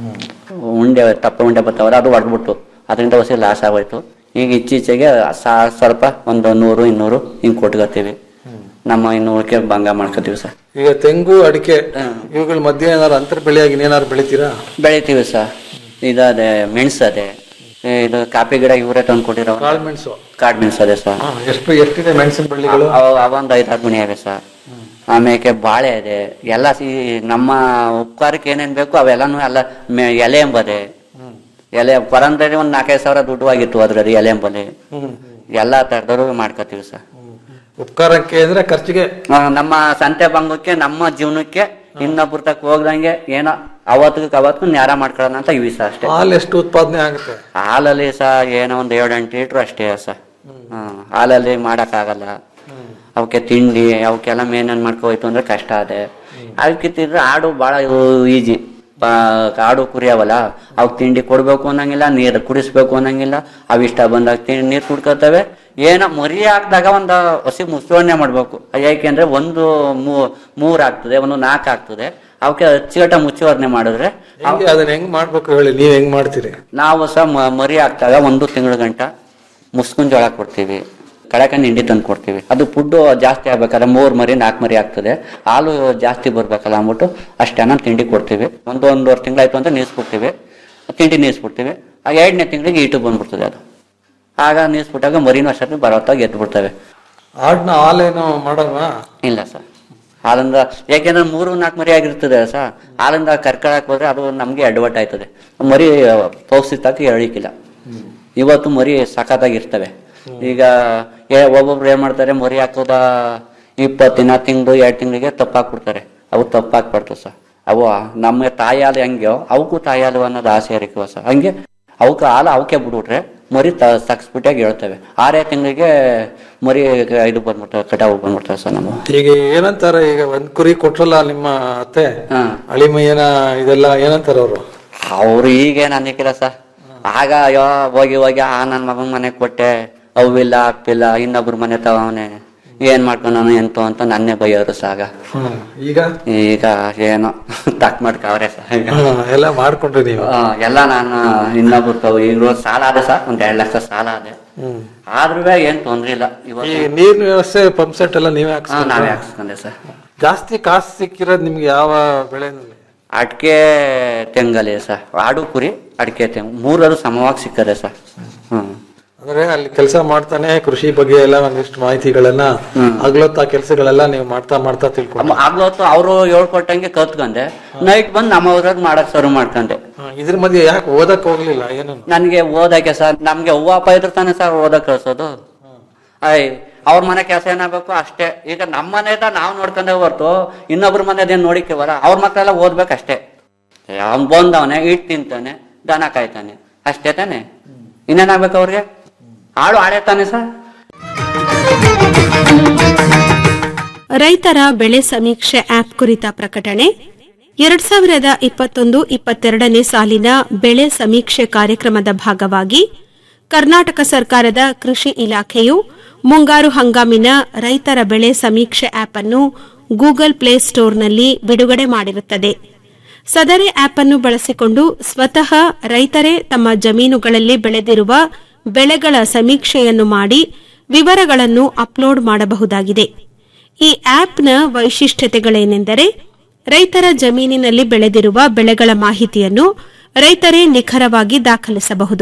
ಉಂಡೆ ತಪ್ಪ ಉಂಡೆ ಬರ್ತಾವಲ್ಲ ಅದು ಹೊಡೆದ್ಬಿಟ್ಟು ಅದರಿಂದ ಹೊಸಿ ಲಾಸ್ ಆಗೋಯ್ತು ಈಗ ಇತ್ತೀಚೆಗೆ ಸಾ ಸ್ವಲ್ಪ ಒಂದು ನೂರು ಇನ್ನೂರು ಹಿಂಗ್ ಕೊಟ್ಕೋತೀವಿ ನಮ್ಮ ಇನ್ನೂರಕ್ಕೆ ಭಂಗ ಮಾಡ್ಕೋತೀವಿ ಸರ್ ಈಗ ತೆಂಗು ಅಡಿಕೆ ಇವುಗಳ ಮಧ್ಯೆ ಏನಾರು ಅಂತರ ಬೆಳೆಯಾಗಿ ಏನಾರು ಬೆಳಿತೀರಾ ಬೆಳಿತೀವಿ ಸರ್ ಇದದೆ ಮೆಣಸು ಅದೆ ಇದು ಕಾಫಿ ಗಿಡ ಇವರೇ ತಂದು ಕೊಟ್ಟಿರೋ ಕಾಳು ಮೆಣಸು ಕಾಡು ಮೆಣಸು ಅದೆ ಸರ್ ಎಷ್ಟು ಎಷ್ಟಿದೆ ಮೆಣಸಿನ ಬಳ್ಳಿಗಳು ಅವ ಅವೊಂದು ಐದಾರು ಗುಣಿ ಅವೆ ಸರ್ ಆಮೇಲೆ ಬಾಳೆ ಇದೆ ಎಲ್ಲ ಸಿ ನಮ್ಮ ಉಪಕಾರಕ್ಕೆ ಏನೇನ್ ಬೇಕು ಅವೆಲ್ಲಾನು ಎಲ್ಲ ಮೆ- ಎಲೆ ಎಂಬದೆ ಎಲೆ ಪರಂದ್ರೆ ಒಂದ್ ನಾಲ್ಕೈದು ಸಾವಿರ ದುಡ್ಡು ಆಗಿತ್ತು ಅದ್ರಲ್ಲಿ ಎಲೆ ಎಂಬಲ್ಲಿ ಎಲ್ಲಾ ತರದವರು ಮಾಡ್ಕೋತೀವಿ ಸರ್ ಉಪಕಾರಕ್ಕೆ ಅಂದ್ರೆ ಖರ್ಚಿಗೆ ಆ, ನಮ್ಮ ಸಂತೆ ಭಂಗಕ್ಕೆ ನಮ್ಮ ಜೀವನಕ್ಕೆ ಇನ್ನೊಬ್ರ ತಕ್ಕ ಹೋಗ್ದಂಗೆ ಏನೋ ಅವತ್ತಿಗೆ ಅವತ್ತು ನ್ಯಾರ ಮಾಡ್ಕೊಳ್ಳೋಣ ಅಂತ ಇವಿ ಸರ್ ಅಷ್ಟೇ ಹಾಲು ಎಷ್ಟು ಉತ್ಪಾದನೆ ಆಗುತ್ತೆ ಹಾಲಲ್ಲಿ ಸಹ ಏನೋ ಒಂದ್ ಏಳು ಎಂಟು ಲೀಟ್ರ್ ಅಷ್ಟೇ ಸರ್ ಹ್ಮ್ ಹಾಲಲ್ಲಿ ಮಾಡಕ್ಕಾಗಲ್ಲ ಅವಕ್ಕೆ ತಿಂಡಿ ಅವಕ್ಕೆಲ್ಲ ಮೇನೇನ್ ಮಾಡ್ಕೋಯ್ತು ಅಂದ್ರೆ ಕಷ್ಟ ಅದೆ ಅದಕ್ಕೆ ತಿಂದ್ರೆ ಆಡು ಭಾಳ ಈಜಿ ಆಡು ಕುರಿಯವಲ್ಲ ಅವಕ್ ತಿಂಡಿ ಕೊಡ್ಬೇಕು ಅನ್ನಂಗಿಲ್ಲ ನೀರು ಕುಡಿಸ್ಬೇಕು ಅನ್ನಂಗಿಲ್ಲ ಅವ್ ಇಷ್ಟ ಬಂದಾಗ ತಿಂಡಿ ನೀರು ಕುಡ್ಕೋತವೆ ಏನೋ ಮರಿ ಹಾಕ್ದಾಗ ಒಂದು ಹಸಿ ಮುಸುವಣೆ ಮಾಡ್ಬೇಕು ಯಾಕೆಂದ್ರೆ ಒಂದು ಮೂ- ಮೂರ್ ಆಗ್ತದೆ ಒಂದು ನಾಲ್ಕು ಆಗ್ತದೆ ಅವಕ್ಕೆ ಅಚ್ಚುಕಟ್ಟ ಮುಚ್ಚುವರ್ಣೆ ಮಾಡಿದ್ರೆ ಹೆಂಗೆ ಅದನ್ನ ಹೆಂಗ್ ಮಾಡ್ಬೇಕು ಹೇಳಿ ನೀವ್ ಹೆಂಗ್ ಮಾಡ್ತೀರಿ ನಾವು ಸಹ ಮ- ಮರಿ ಹಾಕ್ದಾಗ ಒಂದು ತಿಂಗಳ ಗಂಟ ಮುಸ್ಕಿನ ಜೋಳ ಕೊಡ್ತೀವಿ ಕಡಕನ್ ಹಿಂಡಿ ತಂದು ಕೊಡ್ತೀವಿ ಅದು ಫುಡ್ಡು ಜಾಸ್ತಿ ಆಗ್ಬೇಕಾದ್ರೆ ಮೂರ್ ಮರಿ ನಾಲ್ಕು ಮರಿ ಆಗ್ತದೆ ಹಾಲು ಜಾಸ್ತಿ ಬರ್ಬೇಕಲ್ಲ ಅಂದ್ಬಿಟ್ಟು ಅಷ್ಟನ್ನ ತಿಂಡಿ ಕೊಡ್ತೀವಿ ಒಂದು ಒಂದೂವರೆ ತಿಂಗಳಾಯ್ತು ಅಂತ ನೀಸ್ಬಿಡ್ತೀವಿ ತಿಂಡಿ ನೀಸ್ಬಿಡ್ತೀವಿ ಆ ಎರಡನೇ ತಿಂಗಳಿಗೆ ಈಟು ಬಂದ್ಬಿಡ್ತದೆ ಅದು ಆಗ ನೀಸ್ಬಿಟ್ಟಾಗ ಮರಿನೂ ಅಷ್ಟೊತ್ತಿಗೆ ಬರೋತ್ತಾಗ ಎದ್ದು ಬಿಡ್ತವೆ ಆಡ್ನ ಹಾಲೇನು ಮಾಡಲ್ವಾ ಇಲ್ಲ ಸರ್ ಹಾಲಿಂದ ಯಾಕೆಂದ್ರೆ ಮೂರು ನಾಲ್ಕು ಮರಿ ಆಗಿರ್ತದೆ ಸರ್ ಹಾಲಿಂದ ಕರ್ಕೊಳಕ್ ಹೋದ್ರೆ ಅದು ನಮ್ಗೆ ಅಡ್ವಟ್ ಆಯ್ತದೆ ಮರಿ ಪೌಷ್ಟಿಕತೆ ಎಳಿಕಿಲ್ಲ ಇವತ್ತು ಮರಿ ಸಖತ್ತಾಗಿರ್ತವೆ ಈಗ ಏ ಒಬ್ಬೊಬ್ರು ಏನ್ ಮಾಡ್ತಾರೆ ಮರಿ ಹಾಕೋದ ಇಪ್ಪತ್ತು ದಿನ ತಿಂಗಳು ಎರಡು ತಿಂಗಳಿಗೆ ತಪ್ಪಾಕ್ಬಿಡ್ತಾರೆ ಅವು ತಪ್ಪಾಕ್ಬಾರ್ದು ಸರ್ ಅವು ನಮ್ಮ ತಾಯಿ ಹಾಲು ಹೆಂಗ್ಯೋ ಅವಕ್ಕೂ ತಾಯಿ ಹಾಲು ಅನ್ನೋದು ಆಸೆ ಇರಕ್ಕೆ ಸರ್ ಹಂಗೆ ಅವಕ್ಕೆ ಹಾಲು ಅವಕ್ಕೆ ಬಿಟ್ಬಿಟ್ರೆ ಮರಿ ತ ಸಕ್ಸ್ಬಿಟ್ಟಾಗಿ ಹೇಳ್ತವೆ ಆರೇ ತಿಂಗಳಿಗೆ ಮರಿ ಇದು ಬಂದ್ಬಿಡ್ತವೆ ಕಟಾವು ಬಂದ್ಬಿಡ್ತವೆ ಸರ್ ನಮ್ಮ ಈಗ ಏನಂತಾರೆ ಈಗ ಒಂದ್ ಕುರಿ ಕೊಟ್ರಲ್ಲ ನಿಮ್ಮ ಅತ್ತೆ ಹಾ. ಅಳಿಮಯ್ಯನ ಇದೆಲ್ಲ ಏನಂತಾರ ಅವರು ಅವ್ರು ಈಗೇನ್ ಅನ್ನಕ್ಕಿಲ್ಲ ಸರ್ ಆಗ ಅಯ್ಯೋ ಹೋಗಿ ಹೋಗಿ ಆ ನನ್ ಮಗನ್ ಮನೆ ಕೊಟ್ಟೆ ಅವಿಲ್ಲ ಅಪ್ಪಿಲ್ಲ ಇನ್ನೊಬ್ರ ಮನೆ ತವನೆ ಏನ್ ಮಾಡ್ಕೊಂಡು ಎಂತು ಅಂತ ನನ್ನೇ ಬೈಯೋರು ಸಾಗ ಈಗ ಈಗ ಏನೋ ತಕ್ ಮಾಡ್ಕವ್ರೆ ಸರ್ ಈಗ ಹಾ, ಎಲ್ಲ ಮಾಡ್ಕೊಂಡ್ರಿ ನೀವು ಆ, ಎಲ್ಲ ನಾನು ಇನ್ನೊಬ್ರು ತಗೋ ಈಗ ಸಾಲ ಅದೆ ಸರ್ ಒಂದ್ ಎರಡ್ ಲಕ್ಷ ಸಾಲ ಅದೆ ಹ್ಮ್ ಆದ್ರೂ ಏನ್ ತೊಂದ್ರೆ ಇಲ್ಲ ಈ ಇವತ್ತು ನೀರಿನ ವ್ಯವಸ್ಥೆ ಪಂಪ್ ಸೆಟ್ ಎಲ್ಲ ನೀವೇ ಹಾ, ಹಾಕ್ಸ್ಕೊಂಡ್ರಾ? ನಾವೇ ಹಾಕ್ಸ್ಕೊಂಡೆ ಸರ್ ಜಾಸ್ತಿ ಕಾಸು ಸಿಕ್ಕಿರೋದು ನಿಮ್ಗೆ ಯಾವ ಬೆಳೆನಲ್ಲಿ ಅಡಿಕೆ ತೆಂಗಲ್ಲಿ ಸರ್ ಆಡು ಕುರಿ ಅಡಿಕೆ ತೆಂಗು ಮೂರದು ಸಮವಾಗಿ ಸಿಕ್ಕದೆ ಸರ್ ಹ್ಮ್ ಅಂದ್ರೆ ಅಲ್ಲಿ ಕೆಲಸ ಮಾಡ್ತಾನೆ ಕೃಷಿ ಬಗ್ಗೆ ಎಲ್ಲ ಒಂದಿಷ್ಟು ಮಾಹಿತಿಗಳನ್ನ ಆಗ್ಲೊತ್ತ ಕೆಲಸಗಳೆಲ್ಲ ನೀವು ಮಾಡ್ತಾ ಮಾಡ್ತಾ ತಿಳ್ಕೊಂಡು ಆಗ್ಲೊತ್ತು ಅವರು ಹೇಳ್ಕೊಟ್ಟಂಗೆ ಕಲ್ತ್ಕೊಂಡೆ ನೈಟ್ ಬಂದು ನಮ್ಮ ಊರಾಗ ಮಾಡಕ್ ಶುರು ಮಾಡ್ಕೊಂಡೆ ಇದ್ರ ಮಧ್ಯೆ ಯಾಕೆ ಓದಕ್ ಹೋಗ್ಲಿಲ್ಲ ಏನು ನನ್ಗೆ ಓದಕ್ಕೆ ಸರ್ ನಮ್ಗೆ ಅವ್ವ ಅಪ್ಪ ಇದ್ರೆ ತಾನೇ ಸರ್ ಓದಕ್ ಕಳ್ಸೋದು ಅಯ್ ಅವ್ರ ಮನೆ ಕೆಲಸ ಏನಾಗಬೇಕು ಅಷ್ಟೇ ಈಗ ನಮ್ಮ ಮನೆದ ನಾವು ನೋಡ್ಕೊಂಡೆ ಹೊರ್ತು ಇನ್ನೊಬ್ರ ಮನೆದೇನ್ ನೋಡಿಕೆವಲ್ಲ ಅವ್ರ ಮಕ್ಕಳೆಲ್ಲ ಓದ್ಬೇಕಷ್ಟೇ ಅವ್ನ್ ಬಂದವನೆ ಇಟ್ ತಿಂತಾನೆ ದನ ಕಾಯ್ತಾನೆ ಅಷ್ಟೇ ತಾನೆ ಇನ್ನೇನಾಗ್ಬೇಕು ಅವ್ರಿಗೆ ಆಳು ಆಡೇ ತಾನೆ ಸರ್ ರೈತರ ಬೆಳೆ ಸಮೀಕ್ಷೆ ಆಪ್ ಕುರಿತ ಪ್ರಕಟಣೆ ಎರಡ್ ಸಾವಿರದ ಇಪ್ಪತ್ತೊಂದು ಇಪ್ಪತ್ತೆರಡನೇ ಸಾಲಿನ ಬೆಳೆ ಸಮೀಕ್ಷೆ ಕಾರ್ಯಕ್ರಮದ ಭಾಗವಾಗಿ ಕರ್ನಾಟಕ ಸರ್ಕಾರದ ಕೃಷಿ ಇಲಾಖೆಯು ಮುಂಗಾರು ಹಂಗಾಮಿನ ರೈತರ ಬೆಳೆ ಸಮೀಕ್ಷೆ ಆಪ್ ಅನ್ನು ಗೂಗಲ್ ಪ್ಲೇ ಸ್ಟೋರ್ನಲ್ಲಿ ಬಿಡುಗಡೆ ಮಾಡಿರುತ್ತದೆ ಸದರಿ ಆಪ್ ಅನ್ನು ಬಳಸಿಕೊಂಡು ಸ್ವತಃ ರೈತರೇ ತಮ್ಮ ಜಮೀನುಗಳಲ್ಲಿ ಬೆಳೆದಿರುವ ಬೆಳೆಗಳ ಸಮೀಕ್ಷೆಯನ್ನು ಮಾಡಿ ವಿವರಗಳನ್ನು ಅಪ್ಲೋಡ್ ಮಾಡಬಹುದಾಗಿದೆ ಈ ಆಪ್ನ ವೈಶಿಷ್ಟ್ಯತೆಗಳೇನೆಂದರೆ ರೈತರ ಜಮೀನಿನಲ್ಲಿ ಬೆಳೆದಿರುವ ಬೆಳೆಗಳ ಮಾಹಿತಿಯನ್ನು ರೈತರೇ ನಿಖರವಾಗಿ ದಾಖಲಿಸಬಹುದು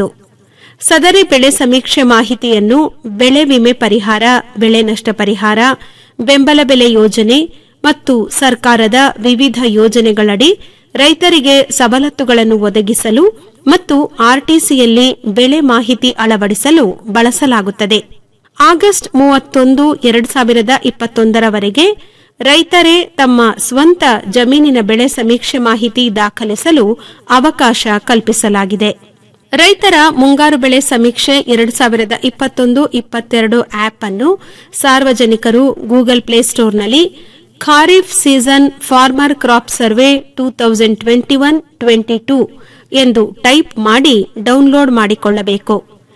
ಸದರಿ ಬೆಳೆ ಸಮೀಕ್ಷೆ ಮಾಹಿತಿಯನ್ನು ಬೆಳೆ ವಿಮೆ ಪರಿಹಾರ ಬೆಳೆ ನಷ್ಟ ಪರಿಹಾರ ಬೆಂಬಲ ಬೆಲೆ ಯೋಜನೆ ಮತ್ತು ಸರ್ಕಾರದ ವಿವಿಧ ಯೋಜನೆಗಳಡಿ ರೈತರಿಗೆ ಸವಲತ್ತುಗಳನ್ನು ಒದಗಿಸಲು ಮತ್ತು ಆರ್ಟಿಸಿಯಲ್ಲಿ ಬೆಳೆ ಮಾಹಿತಿ ಅಳವಡಿಸಲು ಬಳಸಲಾಗುತ್ತದೆ ಆಗಸ್ಟ್ ಮೂವತ್ತೊಂದು ಎರಡ್ ಸಾವಿರದ ಇಪ್ಪತ್ತೊಂದರವರೆಗೆ ರೈತರೇ ತಮ್ಮ ಸ್ವಂತ ಜಮೀನಿನ ಬೆಳೆ ಸಮೀಕ್ಷೆ ಮಾಹಿತಿ ದಾಖಲಿಸಲು ಅವಕಾಶ ಕಲ್ಪಿಸಲಾಗಿದೆ ರೈತರ ಮುಂಗಾರು ಬೆಳೆ ಸಮೀಕ್ಷೆ ಎರಡ್ ಸಾವಿರದ ಇಪ್ಪತ್ತೊಂದು ಇಪ್ಪತ್ತೆರಡು ಆಪ್ ಅನ್ನು ಸಾರ್ವಜನಿಕರು ಗೂಗಲ್ ಪ್ಲೇಸ್ಟೋರ್ನಲ್ಲಿ kharif season farmer crop survey two thousand twenty one twenty two ಎಂದು ಟೈಪ್ ಮಾಡಿ ಡೌನ್ಲೋಡ್ ಮಾಡಿಕೊಳ್ಳಬೇಕು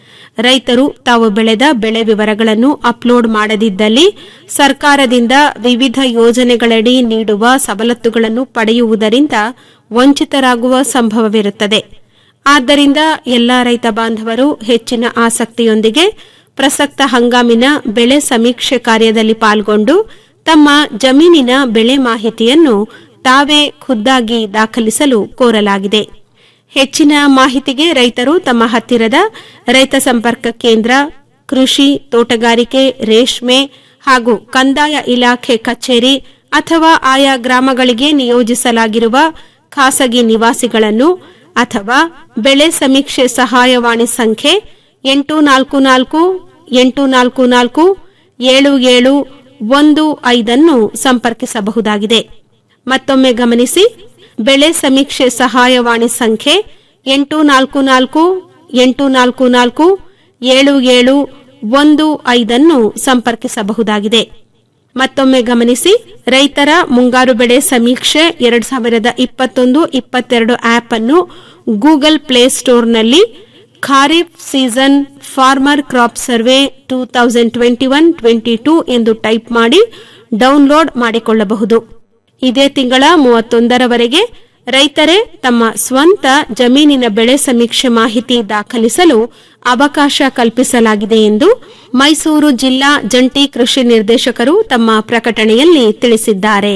ರೈತರು ತಾವು ಬೆಳೆದ ಬೆಳೆ ವಿವರಗಳನ್ನು ಅಪ್ಲೋಡ್ ಮಾಡದಿದ್ದಲ್ಲಿ ಸರ್ಕಾರದಿಂದ ವಿವಿಧ ಯೋಜನೆಗಳಡಿ ನೀಡುವ ಸವಲತ್ತುಗಳನ್ನು ಪಡೆಯುವುದರಿಂದ ವಂಚಿತರಾಗುವ ಸಂಭವವಿರುತ್ತದೆ ಆದ್ದರಿಂದ ಎಲ್ಲಾ ರೈತ ಬಾಂಧವರು ಹೆಚ್ಚಿನ ಆಸಕ್ತಿಯೊಂದಿಗೆ ಪ್ರಸಕ್ತ ಹಂಗಾಮಿನ ಬೆಳೆ ಸಮೀಕ್ಷೆ ಕಾರ್ಯದಲ್ಲಿ ಪಾಲ್ಗೊಂಡು ತಮ್ಮ ಜಮೀನಿನ ಬೆಳೆ ಮಾಹಿತಿಯನ್ನು ತಾವೇ ಖುದ್ದಾಗಿ ದಾಖಲಿಸಲು ಕೋರಲಾಗಿದೆ ಹೆಚ್ಚಿನ ಮಾಹಿತಿಗೆ ರೈತರು ತಮ್ಮ ಹತ್ತಿರದ ರೈತ ಸಂಪರ್ಕ ಕೇಂದ್ರ ಕೃಷಿ ತೋಟಗಾರಿಕೆ ರೇಷ್ಮೆ ಹಾಗೂ ಕಂದಾಯ ಇಲಾಖೆ ಕಚೇರಿ ಅಥವಾ ಆಯಾ ಗ್ರಾಮಗಳಿಗೆ ನಿಯೋಜಿಸಲಾಗಿರುವ ಖಾಸಗಿ ನಿವಾಸಿಗಳನ್ನು ಅಥವಾ ಬೆಳೆ ಸಮೀಕ್ಷೆ ಸಹಾಯವಾಣಿ ಸಂಖ್ಯೆ ಎಂಟು ನಾಲ್ಕು ನಾಲ್ಕು ಎಂಟು ನಾಲ್ಕು ನಾಲ್ಕು ಏಳು ಏಳು ಒಂದು ಐದನ್ನು ಸಂಪರ್ಕಿಸಬಹುದಾಗಿದೆ ಮತ್ತೊಮ್ಮೆ ಗಮನಿಸಿ ಬೆಳೆ ಸಮೀಕ್ಷೆ ಸಹಾಯವಾಣಿ ಸಂಖ್ಯೆ ಎಂಟು ನಾಲ್ಕು ನಾಲ್ಕು ಎಂಟು ನಾಲ್ಕು ನಾಲ್ಕು ಏಳು ಏಳು ಒಂದು ಐದನ್ನು ಸಂಪರ್ಕಿಸಬಹುದಾಗಿದೆ ಮತ್ತೊಮ್ಮೆ ಗಮನಿಸಿ ರೈತರ ಮುಂಗಾರು ಬೆಳೆ ಸಮೀಕ್ಷೆ ಎರಡ್ ಸಾವಿರದ ಇಪ್ಪತ್ತೊಂದು ಇಪ್ಪತ್ತೆರಡು ಆಪ್ ಅನ್ನು ಗೂಗಲ್ ಪ್ಲೇಸ್ಟೋರ್ನಲ್ಲಿ kharif season farmer crop survey two thousand twenty one twenty two ಎಂದು ಟೈಪ್ ಮಾಡಿ ಡೌನ್ಲೋಡ್ ಮಾಡಿಕೊಳ್ಳಬಹುದು ಇದೇ ತಿಂಗಳ ಮೂವತ್ತೊಂದರವರೆಗೆ ರೈತರೇ ತಮ್ಮ ಸ್ವಂತ ಜಮೀನಿನ ಬೆಳೆ ಸಮೀಕ್ಷೆ ಮಾಹಿತಿ ದಾಖಲಿಸಲು ಅವಕಾಶ ಕಲ್ಪಿಸಲಾಗಿದೆ ಎಂದು ಮೈಸೂರು ಜಿಲ್ಲಾ ಜಂಟಿ ಕೃಷಿ ನಿರ್ದೇಶಕರು ತಮ್ಮ ಪ್ರಕಟಣೆಯಲ್ಲಿ ತಿಳಿಸಿದ್ದಾರೆ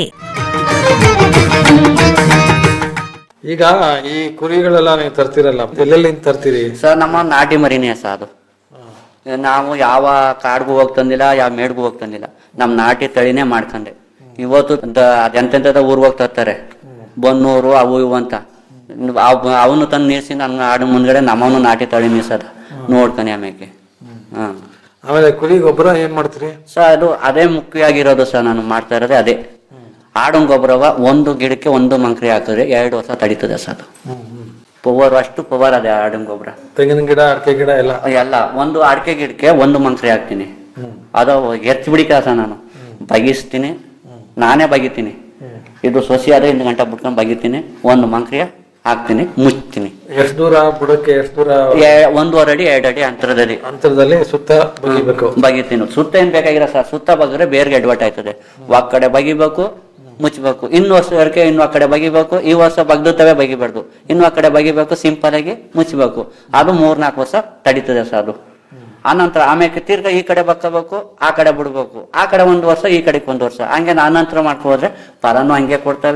ಈಗ ಈ ಕುರಿಗಳೆಲ್ಲ ನೀವು ತರ್ತಿರಲ್ಲ ಎಲ್ಲೆಲ್ಲಿಂದ ತರ್ತೀರಿ ಸರ್ ನಮ್ಮ ನಾಟಿ ಮರಿನೇ ಸರ್ ಅದು ನಾವು ಯಾವ ಕಾಡ್ಗೂ ಹೋಗ್ ತಂದಿಲ್ಲ ಯಾವ ಮೇಡ್ಗೂ ಹೋಗ್ ತಂದಿಲ್ಲ ನಮ್ ನಾಟಿ ತಳಿನೇ ಮಾಡ್ಕೊಂಡೆ ಇವತ್ತು ದ- ಅದೆಂತೆಂತದ ಊರ್ ಹೋಗ್ ತರ್ತಾರೆ ಬನ್ನೂರು ಅವು ಇವು ಅಂತ ಅವನು ತಂದು ನೀರ್ಸಿ ನನ್ನ ಆಡು ಮುಂದ್ಗಡೆ ನಮ್ಮವನು ನಾಟಿ ತಳಿ ನೀರ್ಸದ ನೋಡ್ತಾನೆ ಆಮೇಲೆ ಹ್ಮ್ ಆಮೇಲೆ ಕುರಿ ಗೊಬ್ಬರ ಏನ್ ಮಾಡ್ತೀರಿ ಸರ್ ಅದು ಅದೇ ಮುಖ್ಯವಾಗಿರೋದು ಸರ್ ನಾನು ಮಾಡ್ತಾ ಇರೋದೇ ಅದೇ ಆಡು ಗೊಬ್ಬರವ ಒಂದು ಗಿಡಕ್ಕೆ ಒಂದು ಮಂಕ್ರಿ ಹಾಕಿದ್ರೆ ಎರಡು ವರ್ಷ ತಡೀತದೆ ಸರ್ ಅದು ಪವರ್ ಅಷ್ಟು ಪವರ್ ಅದೇ ಆಡಿನ ಗೊಬ್ಬರ ತೆಂಗಿನ ಗಿಡ ಅಡಿಕೆ ಗಿಡ ಎಲ್ಲ ಎಲ್ಲ ಒಂದು ಅಡಿಕೆ ಗಿಡಕ್ಕೆ ಒಂದು ಮಂಕ್ರಿ ಹಾಕ್ತೀನಿ ಅದು ಎತ್ತು ಬಿಡಿ ಕೆಲಸ ನಾನು ಬಗಿಸ್ತೀನಿ ನಾನೇ ಬಗಿತೀನಿ ಇದು ಸೊಸಿ ಆದ್ರೆ ಎಂಟು ಗಂಟೆ ಬಿಟ್ಕೊಂಡು ಬಗಿತೀನಿ ಒಂದು ಮಂಕ್ರಿಯ ಹಾಕ್ತೀನಿ ಮುಚ್ತೀನಿ ಎಷ್ಟ್ ದೂರ ಬುಡಕ್ಕೆ ಎಷ್ಟ್ ದೂರ ಎ- ಒಂದೂವರೆ ಅಡಿ ಎರಡು ಅಡಿ ಅಂತರದಲ್ಲಿ ಅಂತರದಲ್ಲಿ ಸುತ್ತ ಬಗಿಬೇಕು ಬಗಿತೀನಿ ಸುತ್ತ ಏನ್ ಬೇಕಾಗಿಲ್ಲ ಸರ್ ಸುತ್ತ ಬಗ್ರೆ ಬೇರ್ಗೆ ಎಡ್ವಟ್ ಆಯ್ತದೆ ಆ ಕಡೆ ಬಗಿಬೇಕು ಮುಚ್ಚಬೇಕು ಇನ್ನು ವರ್ಷಕ್ಕೆ ಇನ್ನು ಆ ಕಡೆ ಬಗಿಬೇಕು ಈ ವರ್ಷ ಬಗ್ದುತ್ತವೆ ಬಗಿಬಾರ್ದು ಇನ್ನು ಆ ಕಡೆ ಬಗಿಬೇಕು ಸಿಂಪಲ್ ಆಗಿ ಮುಚ್ಚಬೇಕು ಅದು ಮೂರ್ನಾಲ್ಕು ವರ್ಷ ತಡೀತದೆ ಸರ್ ಅದು ಆನಂತರ ಆಮೇಲೆ ತಿರ್ಗಾ ಈ ಕಡೆ ಬಕ್ಕಬೇಕು ಆ ಕಡೆ ಬಿಡ್ಬೇಕು ಆ ಕಡೆ ಒಂದು ವರ್ಷ ಈ ಕಡೆಗೆ ಒಂದು ವರ್ಷ ಹಂಗೆ ಆನಂತರ ಮಾಡ್ಕೊ ಹೋದ್ರೆ ಫಲನೂ ಹಂಗೆ ಕೊಡ್ತವೆ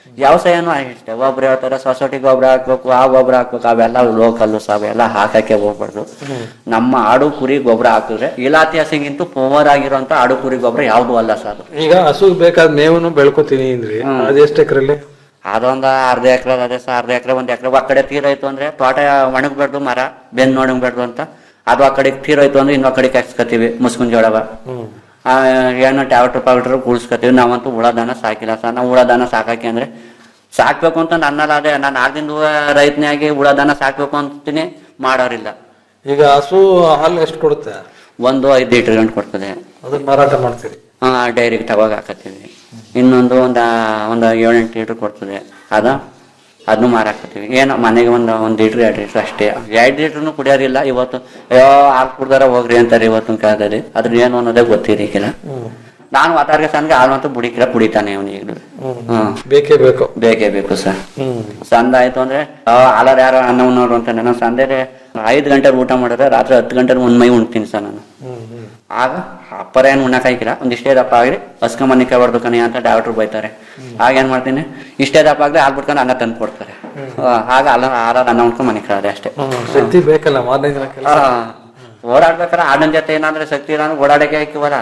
ವ್ಯವಸಾಯನೂ ಅಷ್ಟೇ ಒಬ್ರು ಹೇಳ್ತಾರೆ ಸೊಸೈಟಿ ಗೊಬ್ಬರ ಹಾಕ್ಬೇಕು ಆ ಗೊಬ್ಬರ ಹಾಕ್ಬೇಕು ಅವೆಲ್ಲ ಲೋಕಲ್ ಅವೆಲ್ಲ ಹಾಕಕ್ಕೆ ಹೋಗ್ಬಾರ್ದು ನಮ್ಮ ಆಡು ಕುರಿ ಗೊಬ್ಬರ ಹಾಕಿದ್ರೆ ಇಲಾತಿ ಹಸಿಗಿಂತೂ ಪವರ್ ಆಗಿರುವಂತ ಆಡು ಕುರಿ ಗೊಬ್ಬರ ಯಾವ್ದು ಅಲ್ಲ ಸರ್ ಈಗ ಹಸುಗ್ ಬೇಕಾದ ಮೇವನ್ನು ಬೆಳ್ಕೊತೀನಿ ಅಂದ್ರಿ ಅದೆಷ್ಟು ಎಕರೆಲ್ಲಿ ಅದೊಂದು ಅರ್ಧ ಎಕರೆ ಅದೇ ಸರ್ ಅರ್ಧ ಎಕರೆ ಒಂದ್ ಎಕರೆ ಆ ಕಡೆ ತೀರಾಯ್ತು ಅಂದ್ರೆ ತೋಟ ಒಣಗ್ಬಾರ್ದು ಮರ ಬೆನ್ ಒಣಗ್ಬಾರ್ದು ಅಂತ ಅದು ಆ ಕಡೆಗೆ ತೀರಾಯ್ತು ಅಂದ್ರೆ ಇನ್ನೊಂದ್ ಕಡೆಗೆ ಹಾಕ್ಸ್ಕೊತೀವಿ ಮುಸ್ಕುನ್ ಜೋಳವ ಆ, ಏನೋ ಟ್ಯಾವಟ್ರ್ ಪಾವಟ್ರ್ ಉಳಿಸ್ಕೊತೀವಿ ನಾವಂತೂ ಉಳದನ ಸಾಕಿಲ್ಲ ಸರ್ ನಾವು ಉಳದನ ಸಾಕಕ್ಕೆ ಅಂದ್ರೆ ಸಾಕ್ಬೇಕು ಅಂತ ನನ್ನಲ್ಲಿ ಅದೇ ನಾನು ಆರ್ದಿಂದ ರೈತನಾಗಿ ಉಳದನ ಸಾಕ್ಬೇಕು ಅಂತೀನಿ ಮಾಡೋರಿಲ್ಲ ಈಗ ಹಸು ಹಾಲು ಎಷ್ಟು ಕೊಡುತ್ತೆ ಒಂದು ಐದು ಲೀಟರ್ ಗಂಟು ಕೊಡ್ತದೆ ಅದನ್ನ ಮಾರಾಟ ಮಾಡ್ತೀರಿ ಡೈರಿಗೆ ತಗೋಗ ಹಾಕತ್ತೀವಿ ಇನ್ನೊಂದು ಒಂದು ಒಂದು ಏಳೆಂಟು ಲೀಟ್ರ್ ಕೊಡ್ತದೆ ಅದ ಅದನ್ನು ಮಾರಾಕತ್ತೀವಿ ಏನೋ ಮನೆಗೆ ಒಂದು ಒಂದು ಲೀಟ್ರ್ ಎರಡು ಲೀಟ್ರ್ ಅಷ್ಟೇ ಎರಡು ಲೀಟ್ರ್ನು ಕುಡಿಯೋರಿಲ್ಲ ಇವತ್ತು ಅಯ್ಯೋ ಹಾಲು ಕುಡ್ದಾರ ಹೋಗ್ರಿ ಅಂತಾರೆ ಇವತ್ತಿನ ಕಾಲದಲ್ಲಿ ಅದ್ರ ಏನು ಅನ್ನೋದೇ ಗೊತ್ತಿರಲಿಕ್ಕಿಲ್ಲ ನಾನು ವಾತಾವರಣ ಸನ್ಗೆ ಹಾಲು ಅಂತೂ ಬುಡಿಕಿಲ್ಲ ಕುಡಿತಾನೆ ಅವನು ಈಗಲೂ ಹ್ಮ್ ಬೇಕೇ ಬೇಕು ಬೇಕೇ ಬೇಕು ಸರ್ ಹ್ಮ್ ಸಂದ ಆಯ್ತು ಅಂದ್ರೆ ಹಾಲರ್ ಯಾರು ಅನ್ನ ಉಣ್ಣೋರು ಅಂತ ನಾನು ಸಂದೇಲೆ ಐದು ಗಂಟೆ ಊಟ ಮಾಡಿದ್ರೆ ರಾತ್ರಿ ಹತ್ತು ಗಂಟೆ ಒಂದ್ ಮೈ ಉಣ್ತೀನಿ ಸರ್ ನಾನು ಆಗ ಅಪ್ಪರ ಏನು ಉಣ್ಣಕ್ಕಾಗಿಲ್ಲ ಒಂದ್ ಇಷ್ಟೇ ದಪ್ಪ ಆಗ್ರಿ ಹಸ್ಕೊಂಬನಿಕೆ ಹೊಡ್ದು ಕಣಿ ಅಂತ ಡಾಕ್ಟ್ರು ಬೈತಾರೆ ಆಗ ಏನ್ ಮಾಡ್ತೀನಿ ಇಷ್ಟೇ ದಪ್ಪ ಆಗ್ಲಿ ಹಾಲ್ ಬಿಟ್ಕೊಂಡು ಅನ್ನ ತಂದು ಕೊಡ್ತಾರೆ ಆ, ಆಗ ಅಲ್ಲ ಆರಾದ ಅನ್ನ ಉಣ್ಕೊಂಡು ಮನೆ ಕಳದೆ ಅಷ್ಟೇ ಹ್ಮ್. ಶಕ್ತಿ ಬೇಕಲ್ಲ ಮಾರನೇ ದಿನ ಕೆಲಸ ಆ, ಓಡಾಡ್ಬೇಕಾರೆ ಆಡನ್ ಜೊತೆ ಏನಾದ್ರೆ ಶಕ್ತಿ ಇಲ್ಲ ಅಂದ್ರೆ ಓಡಾಡಕ್ಕೆ ಹಾಕಿವಲ್ಲ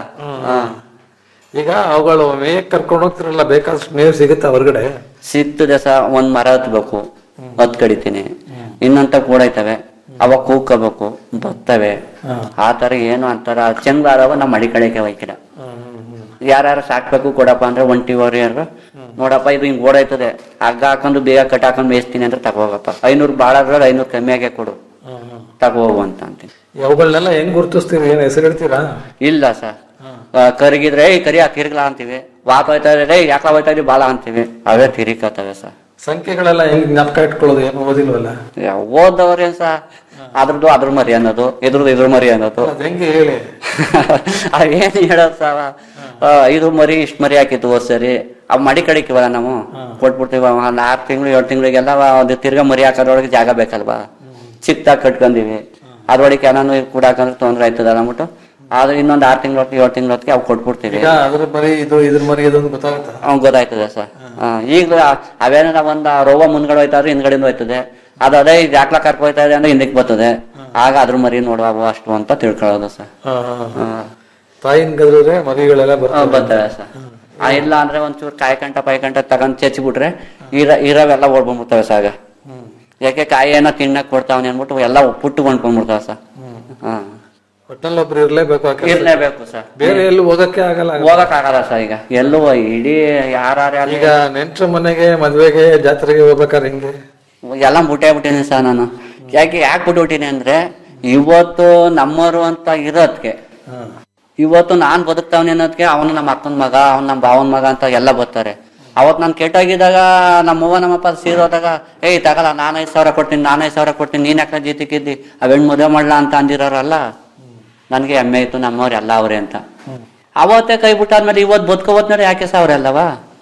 ಈಗ ಅವುಗಳು ಮೇಯಕ್ ಕರ್ಕೊಂಡು ಹೋಗ್ತಿರಲ್ಲ ಬೇಕಾದಷ್ಟು ಮೇವು ಸಿಗುತ್ತೆ ಹೊರಗಡೆ ಸಿಗ್ತದೆ ಸ ಒಂದ್ ಮರ ಹತ್ಬೇಕು ಹತ್ ಕಡಿತೀನಿ ಇನ್ನೊಂತ ಕೂಡೈತವೆ ಅವ ಕೂಗ್ಕೋಬೇಕು ಬರ್ತವೆ ಆ ತರ ಏನು ಅಂತಾರ ಚಂದ ಅದಾವ ನಮ್ಮ ಮಡಿ ಕಡೆಗೆ ಹೋಯ್ಕಿಲ್ಲ ಯಾರ್ಯಾರು ಸಾಕ್ಬೇಕು ಕೊಡಪ್ಪ ಅಂದ್ರೆ ಒಂಟಿ ಯಾರು ನೋಡಪ್ಪ ಇದು ಹಿಂಗ್ ಓಡಾಯ್ತದೆ ಹಗ್ಗ ಹಾಕೊಂಡು ಬೇಗ ಕಟ್ ಹಾಕೊಂಡು ಮೇಯಿಸ್ತೀನಿ ಅಂದ್ರೆ ತಗೋಗಪ್ಪ ಐನೂರು ಭಾಳ ಆದ್ರೆ ಐನೂರು ಕಮ್ಮಿಯಾಗೆ ಕೊಡು ತಗೋ ಹೋಗು ಅಂತ ಅಂತೀನಿ ಅವುಗಳನ್ನೆಲ್ಲ ಹೆಂಗ್ ಗುರುತಿಸ್ತೀರಿ ಏನ್ ಹೆಸರು ಹೇಳ್ತೀರಾ ಇಲ್ಲ ಸರ್ ಕರಗಿದ್ರೆ ಏಯ್ ಕರಿ ತಿರ್ಗ್ಲಾ ಅಂತೀವಿ ವಾತ ಹೋಯ್ತಾ ಇದ್ರೆ ಏಯ್ ಯಾಕ ಹೋಯ್ತಾ ಇದ್ರಿ ಬಾಳ ಅಂತೀವಿ ಅವೇ ತಿರಿಕತ್ತವೆ ಸರ್ ಸಂಖ್ಯೆಗಳೆಲ್ಲ ಹೆಂಗ್ ಜ್ಞಾಪಕ ಇಟ್ಕೊಳ್ಳೋದು ಏನು ಓದಿಲ್ವಲ್ಲ ಓದವ್ರೇನ್ ಸಾ ಅದ್ರದ್ದು ಅದ್ರ ಮರಿ ಅನ್ನೋದು ಇದ್ರದ್ದು ಇದ್ರ ಮರಿ ಅನ್ನೋದು ಅದ್ ಹೆಂಗೆ ಹೇಳಿ ಅವೇನ್ ಹೇಳೋದ್ ಸಾವ ಆ, ಇದು ಮರಿ ಇಷ್ಟ್ ಮರಿ ಹಾಕಿತ್ತು ಹೋದ್ ಸರಿ ಅವ್ ಮಡಿ ಕಡಿತೀವಲ್ಲ ನಾವು ಕೊಟ್ಬಿಡ್ತೀವಿ ಒಂದ್ ಆರ್ ತಿಂಗಳು ಏಳು ತಿಂಗಳಿಗೆಲ್ಲ ಅದು ತಿರ್ಗಾ ಮರಿ ಹಾಕೋದ್ರೊಳಗೆ ಜಾಗ ಬೇಕಲ್ವಾ ಚಿಕ್ಕದಾಗಿ ಕಟ್ಕೊಂಡಿವಿ ಅದ್ರೊಳಗೆ ನಾನು ಕೂಡಾಕಂದ್ರೆ ತೊಂದ್ರೆ ಆಯ್ತದಲ್ಲ ಅಂದ್ಬಿಟ್ಟು ಆದ್ರೆ ಇನ್ನೊಂದ್ ಆರ್ ತಿಂಗಳ ಹೊತ್ತಿಗೆ ಏಳು ತಿಂಗಳ ಹೊತ್ತಿಗೆ ಅವ್ ಕೊಟ್ಬಿಡ್ತೀವಿ ಈಗ ಅದ್ರ ಮರಿ ಇದು ಇದ್ರ ಮರಿ ಇದು ಅಂತ ಗೊತ್ತಾಗುತ್ತಾ ಅವ್ನ್ ಗೊತ್ತಾಯ್ತದೆ ಸರ್ ಈಗ ಅವೇನ ಒಂದ್ ರೋವ ಮುಂದ್ಗಡೆ ಹೋಯ್ತಾ ಇದ್ರೆ ಹಿಂದ್ಗಡೆಯಿಂದ ಹೋಯ್ತದೆ ಅದು ಅದೇ ಇದು ಯಾಕ್ಲ ಕರ್ಕೊ ಹೋಯ್ತಾ ಇದೆ ಅಂದ್ರೆ ಹಿಂದಕ್ಕೆ ಬರ್ತದೆ ಆಗ ಅದ್ರ ಮರಿ ನೋಡುವ ಅಷ್ಟು ಅಂತ ತಿಳ್ಕೊಳ್ಳೋದು ಸರ್ ಹಾ, ಹಾ, ಹಾ. ತಾಯಿನ್ ಗದ್ರೆ ಮರಿಗಳೆಲ್ಲ ಬರ್ತವೆ ಬರ್ತವೆ ಸರ್ ಆ, ಇಲ್ಲ ಅಂದ್ರೆ ಒಂಚೂರು ಕಾಯ್ಕಂಟ ಪಾಯ್ಕಂಟ ತಗೊಂಡ್ ಚೆಚ್ಚಿಬಿಟ್ರೆ ಇರ ಇರವೆಲ್ಲ ಓಡ್ಬಂದ್ಬಿಡ್ತವೆ ಸಾಗ ಯಾಕೆ ಕಾಯಿ ಏನೋ ತಿನ್ನಕ್ ಕೊಡ್ತಾವನೆ ಅನ್ಬಿಟ್ಟು ಎಲ್ಲ ಪುಟ್ಟು ಕೊಂಡ್ಕೊಂಡ್ಬಿಡ್ತಾವ ಸರ್ ಹಾ ಒಟ್ಟಲ್ಲಿ ಒಬ್ರು ಇರ್ಲೇಬೇಕು ಆ ಕೆಲ್ಸ. ಇರ್ಲೇಬೇಕು ಸರ್ ಬೇರೆ ಎಲ್ಲಿ ಹೋಗಕ್ಕೆ ಆಗಲ್ಲ ಹೋಗಕ್ ಆಗಲ್ಲ ಸರ್ ಈಗ ಎಲ್ಲೂ ಇಡೀ ಯಾರ್ಯಾರು ಈಗ ನೆಂಟ್ರ ಮನೆಗೆ ಮದ್ವೆಗೆ ಜಾತ್ರೆಗೆ ಹೋಗ್ಬೇಕಾದ್ರೆ ಹಿಂಗೆ ಎಲ್ಲ ಮುಟ್ಟೆ ಬಿಟ್ಟಿನಿ ಸರ್ ನಾನು ಯಾಕೆ ಯಾಕೆ ಬಿಟ್ಬಿಟ್ಟಿನಿ ಅಂದ್ರೆ ಇವತ್ತು ನಮ್ಮವರು ಅಂತ ಇರೋದ್ಕೆ ಇವತ್ತು ನಾನ್ ಬದುಕ್ತಾವನಿ ಅನ್ನೋದಕ್ಕೆ ಅವನು ನಮ್ಮ ಅಕ್ಕನ ಮಗ ಅವ್ನು ನಮ್ಮ ಭಾವನ ಮಗ ಅಂತ ಎಲ್ಲ ಬರ್ತಾರೆ ಅವತ್ ನಾನು ಕೆಟ್ಟೋಗಿದ್ದಾಗ ನಮ್ಮವ್ವ ನಮ್ಮಪ್ಪ ಸೀರೋದಾಗ ಏಯ್ ತಗಲ್ಲ ನಾನು ಐದು ಸಾವಿರ ಕೊಡ್ತೀನಿ ನಾನು ಐದು ಸಾವಿರ ಕೊಡ್ತೀನಿ ನೀನ್ ಯಾಕೆ ಜೀತಿಕಿದ್ದಿ ಅವೆಣ್ ಮದುವೆ ಮಾಡ್ಲಾ ಅಂತ ಅಂದಿರೋರಲ್ಲ ನನಗೆ ಹೆಮ್ಮೆ ಇತ್ತು ನಮ್ಮವ್ರು ಎಲ್ಲ ಅವ್ರೆ ಅಂತ ಅವತ್ತೇ ಕೈ ಬಿಟ್ಟಾದ್ಮೇಲೆ ಇವತ್ತು ಬದುಕೋವತ್ನಾರ ಯಾಕೆ ಸಾವಿರಲ್ಲವಾ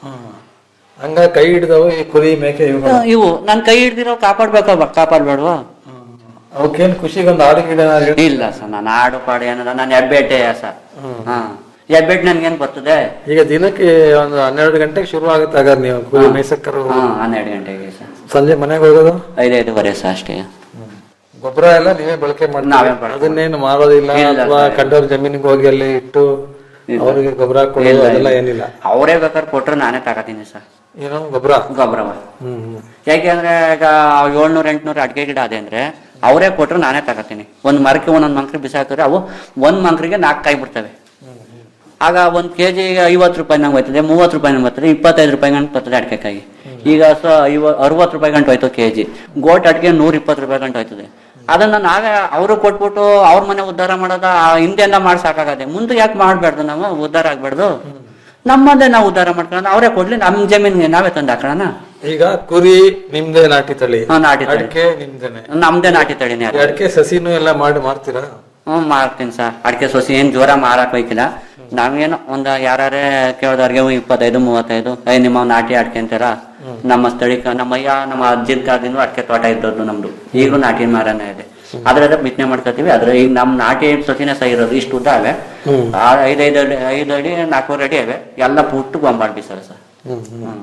ಹಂಗ ಕೈ ಹಿಡಿದವು ಈ ಕುರಿ ಮೇಕೆ ಇವುಗಳು ಇವು ನನ್ ಕೈ ಹಿಡ್ದಿರೋ ಕಾಪಾಡ್ಬೇಕ ಕಾಪಾಡ್ಬೇಡ್ವಾ ಅವಕ್ಕೇನ್ ಖುಷಿಗೊಂದು ಆಡು ಗಿಡ ಇಲ್ಲ ಸರ್ ನಾನು ಆಡು ಪಾಡು ಏನಲ್ಲ ನಾನು ಹೆಬ್ಬೆಟ್ಟೆ ಸರ್ ಹಾ ಹೆಬ್ಬೆಟ್ ನನ್ಗೇನ್ ಬರ್ತದೆ ಈಗ ದಿನಕ್ಕೆ ಒಂದು ಹನ್ನೆರಡು ಗಂಟೆಗೆ ಶುರು ಆಗುತ್ತೆ ಆಗ ನೀವು ಕುರಿ ಮೇಯ್ಸಕ್ಕರು ಹಾ ಹನ್ನೆರಡು ಗಂಟೆಗೆ ಸರ್ ಸಂಜೆ ಮನೆಗೆ ಹೋಗೋದು ಐದೈದುವರೆ ಸರ್ ಅಷ್ಟೇ ಗೊಬ್ಬರ ಎಲ್ಲ ನೀವೇ ಬಳಕೆ ನಾವೇ ಮಾಡ್ತೀವಿ ಬಳಕೆ ಅದನ್ನೇನು ಮಾರೋದಿಲ್ಲ ಇಲ್ಲ ಅಥವಾ ಸರ್. ಕಂಡವ್ರ ಜಮೀನಿಗೆ ಹೋಗಿ ಅಲ್ಲಿ ಇಟ್ಟು ಇಲ್ಲ. ಅವ್ರಿಗೆ ಗೊಬ್ಬರ ಕೊಡೋದು ಇಲ್ಲ, ಅದೆಲ್ಲ ಇಲ್ಲ. ಏನಿಲ್ಲ ಅವರೇ ಬೇಕಾದ್ರೆ ಕೊಟ್ರೆ ನಾನೇ ತಗೋತೀನಿ ಸರ್ ಏನೋ ಗೊಬ್ಬರ ಗೊಬ್ಬರವ ಹ್ಮ್ ಹ್ಮ್. ಯಾಕೆಂದ್ರೆ ಈಗ ಏಳ್ನೂರ ಎಂಟ್ನೂರ ಅಡಿಕೆ ಗಿಡ ಅದೇ ಅಂದ್ರೆ ಅವರೇ ಕೊಟ್ರೆ ನಾನೇ ತಗೋತೀನಿ ಒಂದ್ ಮರಕ್ಕೆ ಒಂದೊಂದ್ ಮಂಕ್ರಿ ಬಿಸಾಕಿದ್ರೆ ಅವು ಒಂದ್ ಮಂಕ್ರಿಗೆ ನಾಲ್ಕು ಕಾಯಿ ಬಿಡ್ತವೆ ಆಗ ಒಂದ್ ಕೆಜಿ ಐವತ್ತು ರೂಪಾಯಿ ನಂಗೆ ಹೋಯ್ತದೆ ಮೂವತ್ತು ರೂಪಾಯಿ ನಂಗೆ ಬರ್ತದೆ ಇಪ್ಪತ್ತೈದು ರೂಪಾಯಿ ಗಂಟು ಬರ್ತದೆ ಅಡಿಕೆ ಕಾಯಿ ಈಗ ಸೊ ಐವ ಅರವತ್ತು ರೂಪಾಯಿ ಗಂಟು ಹೋಯ್ತು ಕೆಜಿ ಗೋಟ್ ಅಡಿಕೆ ನೂರ ಇಪ್ಪತ್ತು ರೂಪಾಯಿ ಗಂಟು ಹೋಯ್ತದೆ ಅದನ್ನ ನಾವೇ ಅವರು ಕೊಟ್ಬಿಟ್ಟು ಅವ್ರ ಮನೆ ಉದ್ಧಾರ ಮಾಡೋದ ಆ ಹಿಂದೆಲ್ಲ ಮಾಡಿ ಸಾಕಾಗದೆ ಮುಂದೆ ಯಾಕೆ ಮಾಡ್ಬಾರ್ದು ನಾವು ಉದ್ಧಾರ ಆಗ್ಬಾರ್ದು ನಮ್ಮದೇ ನಾವು ಉದ್ಧಾರ ಮಾಡ್ಕೊಂಡು ಅವರೇ ಕೊಡ್ಲಿ ನಮ್ ಜಮೀನ್ಗೆ ನಾವೇ ತಂದು ಹಾಕೋಣ ಈಗ ಕುರಿ ನಿಮ್ದೇ ನಾಟಿ ತಳಿ ಹಾ, ನಾಟಿ ತಳಿ. ಅಡಿಕೆ ನಿಮ್ದೇನೆ ನಮ್ದೇ ನಾಟಿ ತಳಿನೇ ಈ ಅದು. ಅಡಿಕೆ ಸಸಿನೂ ಎಲ್ಲ ಮಾಡಿ ಮಾರ್ತೀರಾ ಹ್ಞೂ ಮಾಡ್ತೀನಿ ಸರ್ ಅಡಿಕೆ ಸೊಸಿ ಏನ್ ಜೋರ ಮಾರಕ್ ಹೋಯ್ಕಿಲ್ಲ ನಾವೇನು ಒಂದ್ ಯಾರೇ ಕೇಳಿದವ್ರಿಗೆ ಇಪ್ಪತ್ತೈದು ಮೂವತ್ತೈದು ಐ ನಿಮ್ಮ ನಾಟಿ ಅಡಿಕೆ ಅಂತಾರ ನಮ್ಮ ಸ್ಥಳೀಕ ನಮ್ಮ ಅಯ್ಯ ನಮ್ಮ ಅಜ್ಜಿನ ಕಾಲದಿಂದ ಅಡಿಕೆ ತೋಟ ಇದ್ದದ್ದು ನಮ್ದು ಈಗಲೂ ನಾಟಿ ಮರನೇ ಇದೆ ಅದ್ರದ ಬಿತ್ತನೆ ಮಾಡ್ಕೊತೀವಿ ಅದ್ರ ಈಗ ನಮ್ ನಾಟಿ ಸೊಸಿನೇ ಸಹ ಇರೋದು ಇಷ್ಟು ಉದ್ದ ಅವೆ ಆ ಐದೈದು ಅಡಿ ಐದು ಅಡಿ ನಾಲ್ಕೂವರೆ ಅಡಿ ಅವೆ ಎಲ್ಲ ಪುಟ್ಟು ಗೊಂಬಾಡ್ ಬೀಸಲ್ಲ ಸರ್ ಹ್ಮ್ ಹ್ಮ್.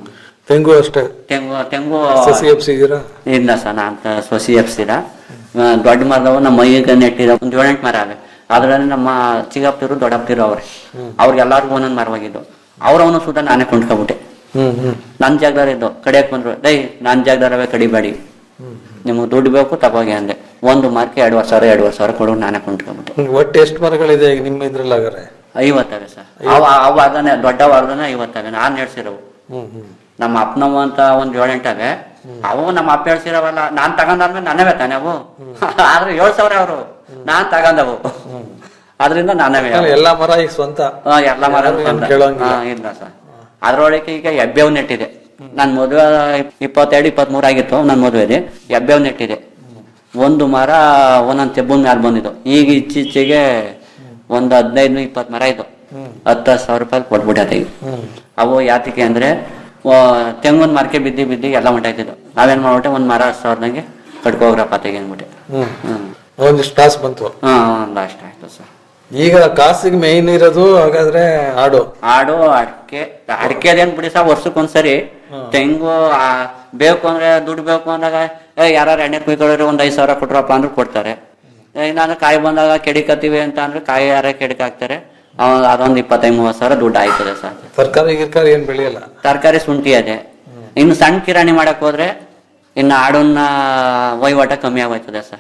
ತೆಂಗು ಅಷ್ಟೇ ತೆಂಗು ತೆಂಗು ಸಸಿ ಎಪ್ಸಿದ್ದೀರಾ ಇಲ್ಲ ಸರ್ ನಾನು ಸೊಸಿ ಎಪ್ಸಿರ ದೊಡ್ಡ ಮರದವು ನಮ್ಮ ಮೈಗೆ ನೆಟ್ಟಿರೋ ಒಂದು ಏಳೆಂಟು ಮರ ಅವೆ ಅದರಲ್ಲಿ ನಮ್ಮ ಚಿಕ್ಕಪ್ಪರು ದೊಡ್ಡಪ್ಪರು ಅವ್ರೆ ಅವ್ರಿಗೆಲ್ಲರಿಗೂ ಒಂದೊಂದು ಮರವಾಗಿದ್ದು ಅವ್ರವನು ಸುದ ನಾನೇ ಕೊಂಡ್ಕೊಬಿಟ್ಟೆ ಹ್ಮ್ ಹ್ಮ್ ನನ್ನ ಜಾಗದಾರ ಇದ್ದು ಕಡಿಯಕ್ ಬಂದ್ರು ಡೈ ನನ್ನ ಜಾಗದಾರವೇ ಕಡಿಬೇಡಿ ನಿಮಗೆ ದುಡ್ಡು ಬೇಕು ತಗೋಗಿ ಅಂದೆ ಒಂದು ಮಾರ್ಕೆ ಎರಡುವರೆ ಸಾವಿರ ಎರಡುವರೆ ಸಾವಿರ ಕೊಡು ನಾನೇ ಕೊಂಡ್ಕೊಬಿಟ್ಟೆ ಹ್ಮ್, ಒಟ್ಟು ಎಷ್ಟು ಮರಗಳಿದೆ ಈಗ ನಿಮ್ಮ ಇದ್ರಲ್ಲಿ ಹಾಗಾರೆ ಐವತ್ತವೆ ಸರ್ ಅವ ಅವು ಅದನ್ನೇ ದೊಡ್ಡ ವಾರದನೆ ಐವತ್ತವೆ ನಾನು ನೆಡ್ಸಿರೋವು ಹ್ಮ್ ಹ್ಮ್ ನಮ್ಮ ಅಪ್ಪನವು ಅಂತ ಒಂದ್ ಏಳೆಂಟವೆ ಅವು ನಮ್ಮ ಅಪ್ಪ ಹೇಳ್ಸಿರವಲ್ಲ ನಾನ್ ತಗೊಂಡಾದ್ಮೇಲೆ ನನ್ನವೇ ತಾನೆ ಅವು ಆದ್ರೆ ಏಳ್ ಸಾವಿರ ಅವರು ನಾನ್ ತಗೊಂಡವು ಅದರಿಂದ ನನ್ನವೇ ಅವು. ಎಲ್ಲಾ ಮರ ಈಗ ಸ್ವಂತ ಹಾ, ಎಲ್ಲ ಮರ ಯಾರು ಏನ್ ಸ್ವಂತ. ಕೇಳೋಂಗಿಲ್ಲ. ಹಾ, ಇಲ್ಲ ಸರ್ ಅದ್ರೊಳಗೆ ಈಗ ಎಬ್ಬೇವ್ ನೆಟ್ಟಿದೆ ನನ್ ಮದುವೆ ಇಪ್ಪತ್ತೆರಡು ಇಪ್ಪತ್ಮೂರು ಆಗಿತ್ತು ನನ್ ಮದುವೆದೆ ಎಬ್ಬೇವ್ ನೆಟ್ಟಿದೆ ಒಂದು ಮರ ಒಂದೊಂದು ತೆಬ್ಬನ್ ಮ್ಯಾಲ ಬಂದಿದ್ದು ಈಗ ಇತ್ತೀಚೆಗೆ ಒಂದು ಹದಿನೈದು ಇಪ್ಪತ್ತು ಮರ ಇದ್ದು ಹತ್ತು ಹತ್ತು ಸಾವಿರ ರೂಪಾಯಿ ಕೊಟ್ಬಿಟ್ಟೆ ಈಗ ಅವು ಯಾತಕ್ಕೆ ಅಂದ್ರೆ ಆ, ತೆಂಗಿನ ಮರಕ್ಕೆ ಬಿದ್ದಿ ಬಿದ್ದಿ ಎಲ್ಲ ಹೊಂಟಾಯ್ತಿದ್ದು ನಾವೇನ್ ಮಾಡ್ಬಿಟ್ಟೆ ಒಂದ್ ಮರ ಹತ್ತು ಸಾವಿರದಂಗೆ ಕಟ್ಕೋಗ್ರಪ್ಪ ತೆಗಿ ಅಂದ್ಬಿಟ್ಟೆ ಹ್ಮ್ ಹ್ಮ್ ಒಂದಿಷ್ಟು ಕಾಸು ಬಂತು ಹಾ ಒಂದು ಅಷ್ಟ ಆಯ್ತು ಸರ್ ಈಗ ಕಾಸಿಗೆ ಮೇಯ್ನ್ ಇರೋದು ಹಾಗಾದ್ರೆ ಆಡು ಆಡು ಅಡಿಕೆ ಅಡಿಕೆದೇನ್ ಬಿಡಿ ಸರ್ ವರ್ಷಕ್ಕೊಂದ್ಸರಿ ತೆಂಗು ಆ, ಬೇಕು ಅಂದ್ರೆ ದುಡ್ಡು ಬೇಕು ಅಂದಾಗ ಏ ಯಾರು ಎಣ್ಣೆ ಕುಯ್ಕೊಳ್ಳೋರು ಒಂದ್ ಐದ್ ಸಾವಿರ ಕೊಟ್ರಪ್ಪ ಅಂದ್ರೆ ಕೊಡ್ತಾರೆ ಏ, ನಾನು ಕಾಯಿ ಬಂದಾಗ ಕೆಡಿಕತ್ತೀವಿ ಅಂತ ಅಂದ್ರೆ ಕಾಯಿ ಯಾರ ಕೆಡಿಕ ಹಾಕ್ತಾರೆ ಅವ- ಅದೊಂದ್ ಇಪ್ಪತ್ತೈದು ಮೂವತ್ತು ಸಾವಿರ ದುಡ್ಡು ಆಯ್ತದೆ ಸರ್ ತರಕಾರಿ ಗಿರ್ಕಾರಿ ಏನ್ ಬೆಳೆಯಲ್ಲ ತರಕಾರಿ ಶುಂಠಿ ಅದೇ ಇನ್ನು ಸಣ್ಣ ಕಿರಾಣಿ ಮಾಡಕ್ ಹೋದ್ರೆ ಇನ್ನು ಆಡನ್ನ ವಹಿವಾಟ ಕಮ್ಮಿ ಆಗೋಯ್ತದೆ ಸರ್